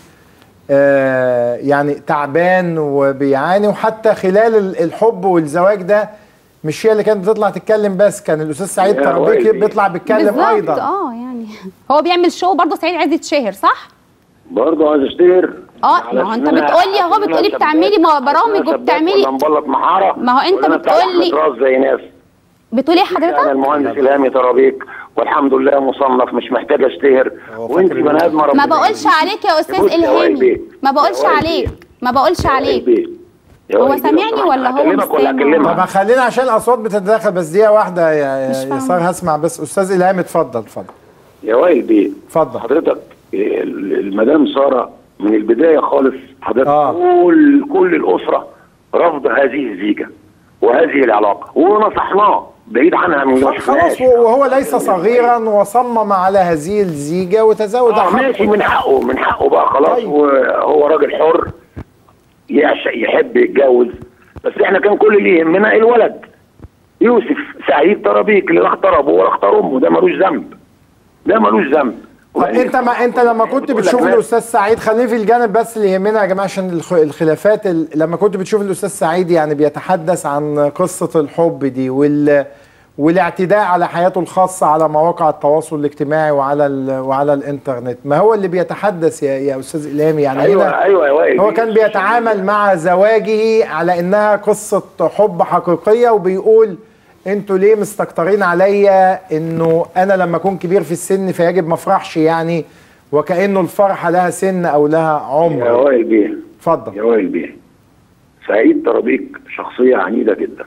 آه يعني تعبان وبيعاني وحتى خلال ال- الحب والزواج ده مش هي اللي كانت بتطلع تتكلم بس كان الاستاذ سعيد يا طرابيكي ويلي. بيطلع بيتكلم بالظبط ايضا اه يعني هو بيعمل شو برضه سعيد عايز يتشهر صح؟ برضه عايز اشتهر اه ما هو انت بتقولي اهو بتقولي بتعملي ما- برامج وبتعملي ولا مبلط محاره ما هو انت ولا أنا بتاع بتقولي- أحمد راس زي ناس بتقولي ايه انا حضرتك؟ المهندس الهامي طرابيك والحمد لله مصنف مش محتاج اشتهر وانت بني ادم ما ربنا بقولش عليك يا استاذ بص يا وائل الهامي بيه. ما بقولش يا وائل عليك بيه. ما بقولش عليك يا هو وائل بيه، سامعني لو سمحت، ولا هو مش هكلمك ولا سامع؟ طب اكلمك خلينا عشان الاصوات بتتداخل بس دقيقه واحده يا مش يا فاهمة. يسار هسمع بس استاذ الهامي اتفضل اتفضل يا وائل بيه اتفضل حضرتك ال- المدام ساره من البدايه خالص حضرتك آه. كل كل الاسره رفض هذه الزيجه وهذه العلاقه ونصحناه بعيد عنها من ما خلاص شفناش. وهو ليس صغيرا وصمم على هذه الزيجه وتزوج اه ماشي من حقه من حقه بقى خلاص طيب. وهو راجل حر يعشق يحب يتجوز بس احنا كان كل اللي يهمنا الولد يوسف سعيد طرابيك اللي راح طرب ولا اختار امه ده ملوش ذنب ده ملوش ذنب طب انت ما انت لما كنت بقول لك بتشوف لا. الاستاذ سعيد خليني في الجانب بس اللي يهمنا يا جماعه عشان الخ- الخلافات ال- لما كنت بتشوف الاستاذ سعيد يعني بيتحدث عن قصه الحب دي وال والاعتداء على حياته الخاصه على مواقع التواصل الاجتماعي وعلى ال- وعلى الانترنت ما هو اللي بيتحدث يا, يا استاذ الهامي يعني أيوة، هنا أيوة يا وائل. هو كان بيتعامل مع زواجه على انها قصه حب حقيقيه وبيقول انتوا ليه مستكترين عليا انه انا لما اكون كبير في السن فيجب ما افرحش يعني وكانه الفرحه لها سن او لها يا عمر وائل بيه اتفضل يا وائل بيه سعيد طرابيك شخصية عنيدة جدا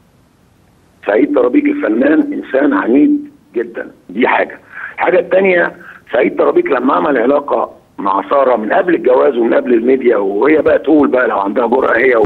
سعيد طرابيك الفنان إنسان عنيد جدا دي حاجة الحاجة التانية سعيد طرابيك لما عمل علاقة مع سارة من قبل الجواز ومن قبل الميديا وهي بقى تقول بقى لو عندها جرأة هي و-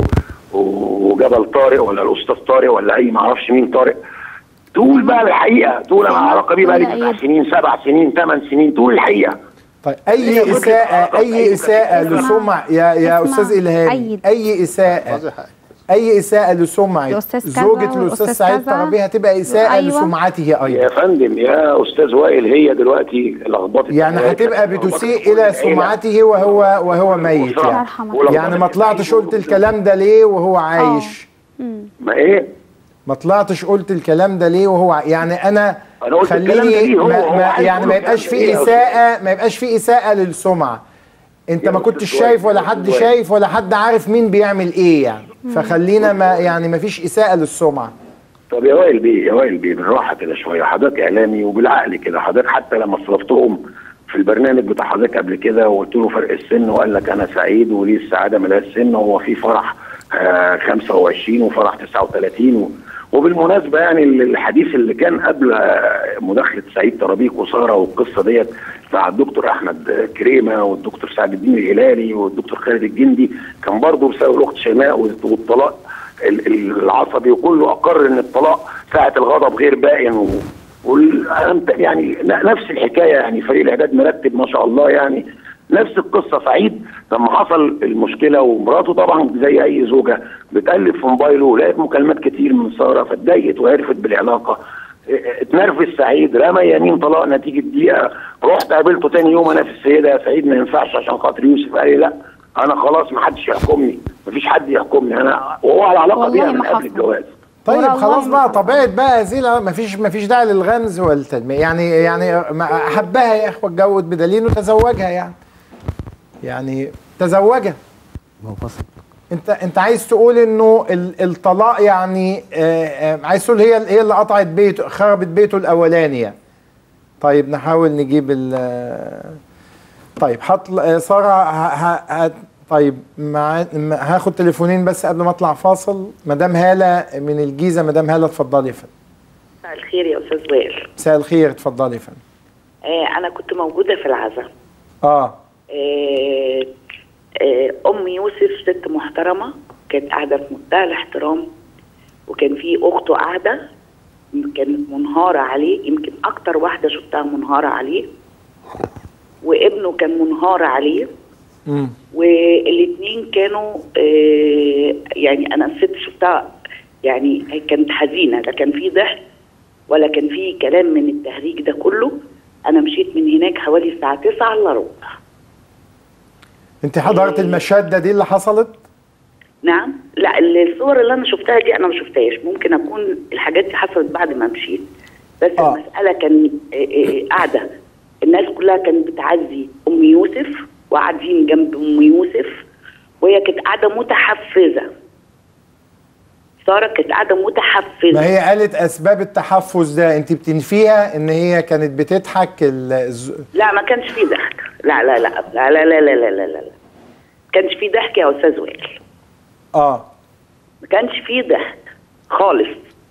وجبل طارق ولا الأستاذ طارق ولا أي معرفش مين طارق تقول بقى الحقيقة تقول أنا العلاقة دي بقى لي تسع سنين سبع سنين ثمان سنين تقول الحقيقة طيب اي اساءه اي اساءه لسمع يا يا اسمع. استاذ الهامي أيد. اي اساءه اي اساءه لسمعه الأستاذ كذا زوجة الاستاذ والأستاذ سعيد كذا. طرابيه هتبقى اساءه أيوة. لسمعته يا ايضا فندم يا استاذ وائل هي دلوقتي لخبطت يعني هتبقى بتسيء الى سمعته وهو وهو ميت الله يعني يرحمه. يعني ما طلعتش قلت الكلام ده ليه وهو عايش ما ايه ما طلعتش قلت الكلام ده ليه وهو ع- يعني انا أنا قلت الكلام ده خليني ليه؟ هو- ما هو ما عايز يعني يقول ما يبقاش الكلام ده في ليه يا اساءه ما يبقاش في اساءه للسمعه انت يا ما أستاذ كنتش وائل، شايف ولا يا حد أستاذ وائل. شايف ولا حد عارف مين بيعمل ايه يعني فخلينا ما يعني ما فيش اساءه للسمعه طب يا وائل بيه يا وائل بيه بالراحه كده شويه حضرتك اعلامي وبالعقل كده حضرتك حتى لما صرفتهم في البرنامج بتاع حضرتك قبل كده وقلت له فرق السن وقال لك انا سعيد وليه السعاده ملهاش سن وهو في فرح آه 25 وفرح 39 و... وبالمناسبه يعني الحديث اللي كان قبل آه، مداخله سعيد طرابيك وساره والقصه ديت بتاع الدكتور احمد كريمه والدكتور سعد الدين الهلالي والدكتور خالد الجندي كان برضه بسبب الاخت شيماء والطلاق ال- ال- العصبي وكله اقر ان الطلاق ساعه الغضب غير بائن و... والأمت- يعني ن- نفس الحكايه يعني فريق الاعداد مرتب ما شاء الله يعني نفس القصه سعيد لما حصل المشكله ومراته طبعا زي اي زوجه بتقلب في موبايله لقيت مكالمات كتير من ساره فاتضايقت وعرفت بالعلاقه اه، اتنرفز سعيد رمى يمين طلاق نتيجه دقيقه رحت قابلته تاني يوم انا في السيده يا سعيد ما ينفعش عشان خاطر يوسف قال لي لا انا خلاص ما حدش يحكمني مفيش حد يحكمني انا وهو على علاقه والله بيها من ما قبل حصل. الجواز طيب والله خلاص ما بقى حصل. طبيعه بقى هذه ما فيش ما فيش داعي للغمز والتلميع يعني يعني ما احبها يا اخوه اتجوز بدليل وتزوجها يعني يعني تزوجها ما هو فصل انت انت عايز تقول انه ال- الطلاق يعني آه، آه، عايز تقول هي هي اللي قطعت بيته خربت بيته الاولاني يعني. طيب نحاول نجيب ال آه، طيب حط آه، ساره ه- ه- ه- طيب مع م- هاخد تليفونين بس قبل ما اطلع فاصل مدام هاله من الجيزه مدام هاله اتفضلي يا فندم مساء الخير يا استاذ وائل مساء الخير اتفضلي يا فندم آه انا كنت موجوده في العزاء اه آه آه ام يوسف ست محترمه كانت قاعده في منتهى الاحترام وكان في اخته قاعده كانت منهاره عليه يمكن اكتر واحده شفتها منهاره عليه وابنه كان منهار عليه امم والاثنين كانوا آه يعني انا الست شفتها يعني هي كانت حزينه لا كان في ضحك ولا كان في كلام من التهريج ده كله انا مشيت من هناك حوالي الساعه 9 الا ربع انت حضرت المشاده دي اللي حصلت نعم لا الصور اللي انا شفتها دي انا ما شفتهاش ممكن اكون الحاجات دي حصلت بعد ما مشيت بس آه. المساله كان آه، آه، قاعده الناس كلها كانت بتعزي ام يوسف وقاعدين جنب ام يوسف وهي كانت قاعده متحفزه ساره كانت قاعده متحفزه ما هي قالت اسباب التحفز ده انت بتنفيها ان هي كانت بتضحك ال- الز- لا ما كانش فيه ضحك لا لا لا لا لا لا لا لا لا لا لا كانش فيه ضحك يا استاذ وائل اه ما كانش فيه ضحك خالص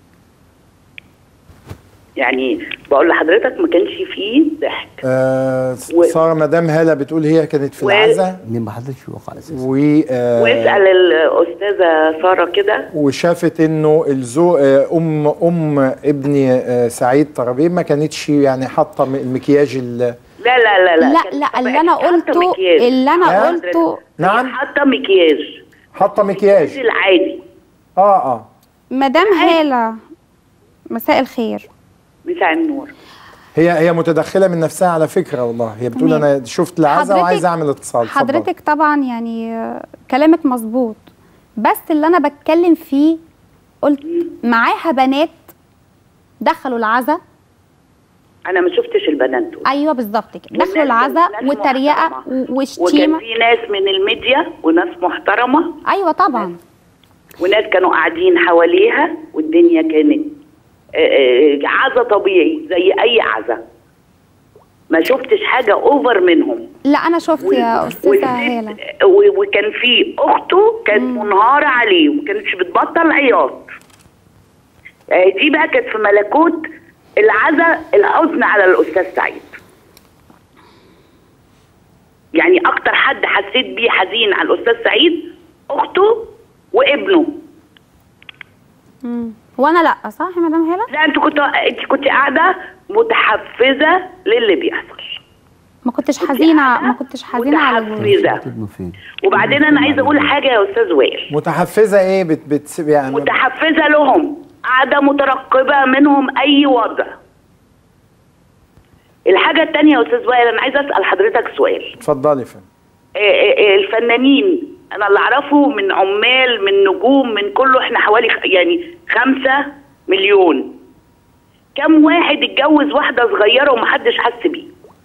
يعني بقول لحضرتك ما كانش فيه ضحك آه و- ساره مدام هاله بتقول هي كانت في و- العزاء مين ما حضرتش في واقع اساسا و آه واسال الاستاذه ساره كده وشافت انه الزو آه ام ام ابني آه سعيد طرابيه ما كانتش يعني حاطه م- المكياج ال- لا لا لا لا لا كانت لا اللي طبعاً انا حاطة قلته مكياج. اللي انا ها؟ قلته نعم حاطه مكياج حاطه مكياج العادي اه اه مدام هاله مساء الخير مساء النور هي هي متدخله من نفسها على فكره والله هي بتقول تمام. انا شفت العزاء حضرتك- وعايزه اعمل اتصال اتفضل. حضرتك طبعا يعني آه، كلامك مظبوط بس اللي انا بتكلم فيه قلت معاها بنات دخلوا العزا انا ما شفتش البنات دول ايوه بالظبط كده والناس دخلوا العزا ناس والتريقه محترمة. و- وكان وشتيمه في ناس من الميديا وناس محترمه ايوه طبعا وناس كانوا قاعدين حواليها والدنيا كانت آه، آه، عزا طبيعي زي اي عزا ما شفتش حاجه اوفر منهم لا انا شفت يا استاذه هاله والست- و- وكان في اخته كانت منهاره عليه وما كانتش بتبطل عياط آه، دي بقى كانت في ملكوت العزا الحزن على الاستاذ سعيد يعني اكتر حد حسيت بيه حزين على الاستاذ سعيد اخته وابنه مم. وانا لا صح يا مدام هاله لا انت كنت انت كنت قاعده متحفزه للي بيحصل ما كنتش حزينه ما كنتش حزينه على جوزي متحفزه وبعدين انا عايزه اقول حاجه يا استاذ وائل متحفزه ايه بت بت يعني متحفزه لهم قاعده مترقبه منهم اي وضع الحاجه الثانيه يا استاذ وائل انا عايزه اسال حضرتك سؤال اتفضلي فندم آه، آه، آه، الفنانين انا اللي اعرفه من عمال من نجوم من كله احنا حوالي خ- يعني خمسة مليون كم واحد اتجوز واحدة صغيرة ومحدش حس بيه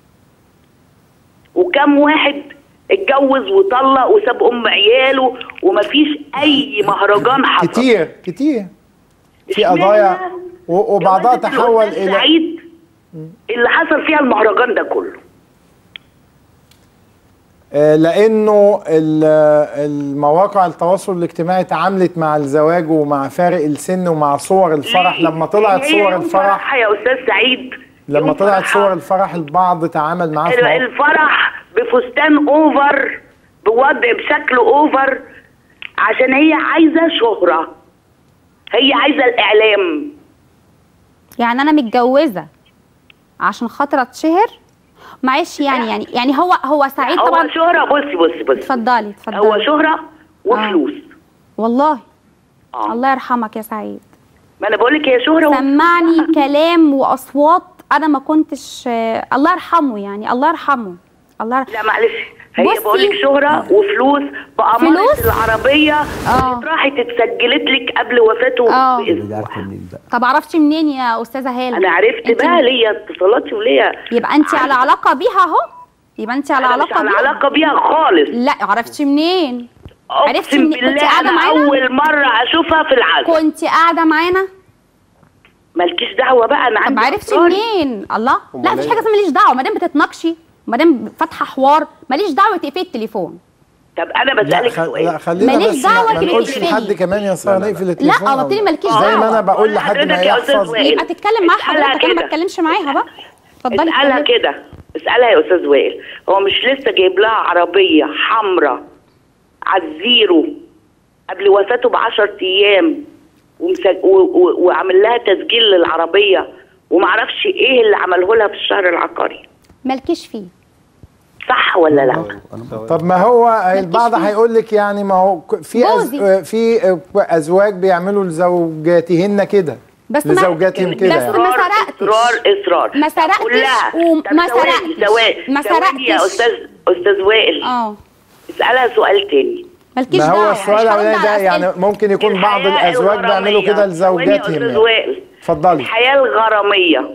وكم واحد اتجوز وطلق وساب ام عياله ومفيش اي مهرجان حصل كتير كتير في قضايا و- وبعضها تحول الأستاذ الى سعيد اللي حصل فيها المهرجان ده كله آه، لانه ال- المواقع التواصل الاجتماعي تعاملت مع الزواج ومع فارق السن ومع صور الفرح لما طلعت هي صور يوم الفرح فرحها يا استاذ سعيد لما يوم طلعت فرحها. صور الفرح البعض تعامل معاه في ال- مواقع الفرح بفستان اوفر بوضع بشكل اوفر عشان هي عايزه شهره هي عايزه الاعلام يعني انا متجوزه عشان خاطر اتشهر معلش يعني يعني يعني هو هو سعيد هو طبعا شهره بصي بصي بصي اتفضلي اتفضلي هو شهره وفلوس والله الله يرحمك يا سعيد ما انا بقول لك هي شهره و- سمعني كلام واصوات انا ما كنتش آه، الله يرحمه يعني الله يرحمه الله يرحمه لا معلش هي بصي. بقول لك شهره وفلوس بأمارة فلوس؟ العربيه اللي راحت اتسجلت لك قبل وفاته اه باسبوع طب عرفتي منين يا استاذه هاله انا عرفت انت- بقى ليا اتصالاتي وليا يبقى انت على علاقه بيها اهو يبقى انت على أنا مش علاقه على بيها علاقة بيها خالص لا عرفتي منين عرفتي اقسم منين كنت بالله قاعده انا معانا اول مره اشوفها في العزم كنت قاعده معانا مالكيش دعوه بقى انا طب عندي عرفتي أسراري. منين الله لا أمال مفيش إيه؟ حاجه اسمها ماليش دعوه ما دام بتتناقشي ما دام فاتحه حوار ماليش دعوه تقفلي التليفون طب انا لا, بسالك خ... سؤال لا خلينا ماليش بس دعوة ما, ما تبقي نقولش تقفلي. لحد كمان يا ساره نقفل التليفون لا قلت لي مالكيش زي دعوه ما انا بقول لحد ما حضرتك يا أستاذ يحفظ وائل. يبقى تتكلم مع اسألها حضرتك انا ما كده. اتكلمش معاها بقى اتفضلي اسالها اتكلمي. كده اسالها يا استاذ وائل هو مش لسه جايب لها عربيه حمراء على الزيرو قبل وفاته ب 10 ايام ومسج... و... و... وعمل لها تسجيل للعربيه ومعرفش ايه اللي عمله لها في الشهر العقاري مالكيش فيه صح ولا لا طب ما هو البعض هيقول لك يعني ما هو ك- في أز... في ازواج بيعملوا لزوجاتهن كده بس ما- لزوجاتهم كده بس يعني. ما سرقتش اصرار اصرار ما سرقتش كلها وما طب ثواني، سرقتش ثواني، ما ثواني يا سرقتش استاذ استاذ وائل اه اسالها سؤال تاني مالكيش ما هو دعوه السؤال مش هرد الاولاني ده على يعني أسئلة. ممكن يكون بعض الحياة الازواج بيعملوا الغرامية. كده ثواني يا لزوجاتهم أستاذ يعني وائل. اتفضلي الحياة الغرامية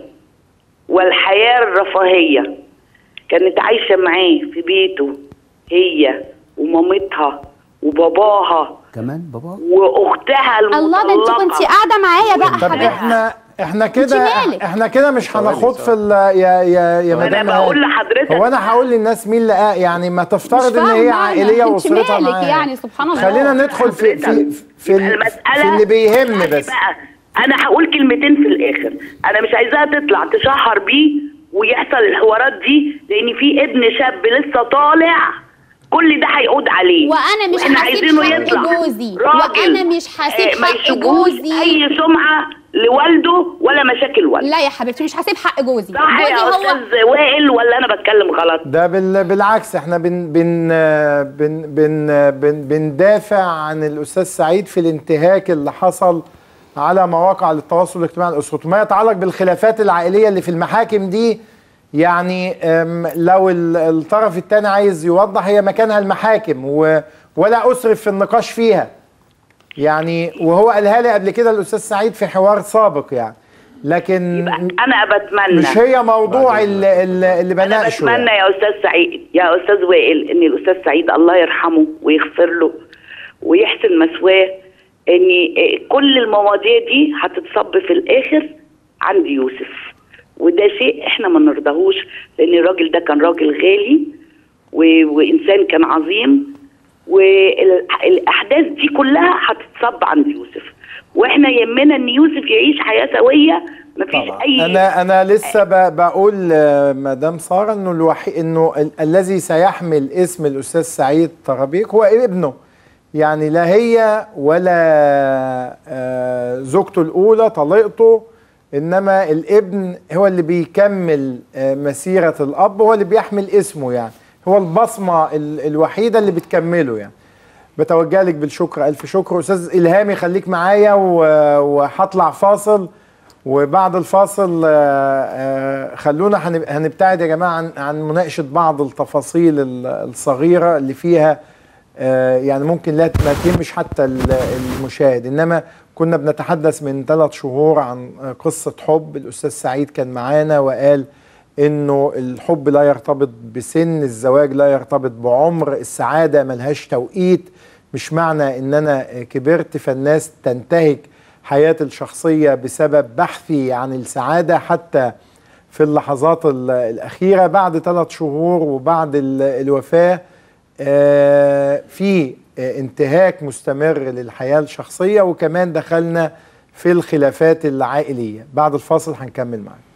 والحياة الرفاهية كانت عايشة معاه في بيته هي ومامتها وباباها كمان بابا واختها المطلقة الله ده انت كنت قاعده معايا بقى طب حبيبتي احنا احنا كده انت مالك؟ احنا كده مش هنخوض في ال يا يا يا أنا مدام بقول هاني. لحضرتك- هو انا هقول للناس مين اللي قا- يعني ما تفترض ان فاهمة هي أنا. عائليه انت واسرتها مالك معاها يعني سبحان الله خلينا ندخل في في في, ال- في اللي بيهم بس بقى انا هقول كلمتين في الاخر انا مش عايزاها تطلع تشهر بيه ويحصل الحوارات دي لان في ابن شاب لسه طالع كل ده هيعود عليه وانا مش وإحنا هسيب عايزينه حق يطلع جوزي راجل. وانا مش هسيب آه، ما حق يسيبوش جوزي اي سمعه لوالده ولا مشاكل والده لا يا حبيبتي مش هسيب حق جوزي صح جوزي يا هو استاذ وائل ولا انا بتكلم غلط ده بال بالعكس احنا بن بن بن بن بن بندافع عن الاستاذ سعيد في الانتهاك اللي حصل على مواقع التواصل الاجتماعي الاسرته ما يتعلق بالخلافات العائليه اللي في المحاكم دي يعني أم، لو ال- الطرف الثاني عايز يوضح هي مكانها المحاكم و ولا اسرف في النقاش فيها يعني وهو قالها لي قبل كده الاستاذ سعيد في حوار سابق يعني لكن انا بتمنى مش هي موضوع اللي, اللي اللي بناقشه يعني. اتمنى يا استاذ سعيد يا استاذ وائل ان الاستاذ سعيد الله يرحمه ويغفر له ويحسن مثواه ان كل المواضيع دي هتتصب في الاخر عند يوسف وده شيء احنا ما نرضاهوش لان الراجل ده كان راجل غالي و... وانسان كان عظيم والاحداث دي كلها هتتصب عند يوسف واحنا يهمنا ان يوسف يعيش حياه سويه مفيش اي انا انا لسه ب- بقول آه، مدام ساره انه الوحيد انه ال- الذي سيحمل اسم الاستاذ سعيد طرابيك هو ابنه يعني لا هي ولا آه، زوجته الاولى طليقته انما الابن هو اللي بيكمل آه، مسيره الاب هو اللي بيحمل اسمه يعني هو البصمه ال- الوحيده اللي بتكمله يعني بتوجه لك بالشكر الف شكر استاذ الهامي خليك معايا و- وهطلع فاصل وبعد الفاصل آه، آه، خلونا هنب- هنبتعد يا جماعه عن عن مناقشه بعض التفاصيل ال- الصغيره اللي فيها آه، يعني ممكن لا ما تهمش حتى ال- المشاهد انما كنا بنتحدث من ثلاث شهور عن آه، قصه حب الاستاذ سعيد كان معانا وقال انه الحب لا يرتبط بسن الزواج لا يرتبط بعمر السعاده ملهاش توقيت مش معنى ان انا كبرت فالناس تنتهك حياتي الشخصيه بسبب بحثي عن السعاده حتى في اللحظات ال- الاخيره بعد ثلاث شهور وبعد ال- الوفاه آه، في آه، انتهاك مستمر للحياه الشخصيه وكمان دخلنا في الخلافات العائليه بعد الفاصل هنكمل معاك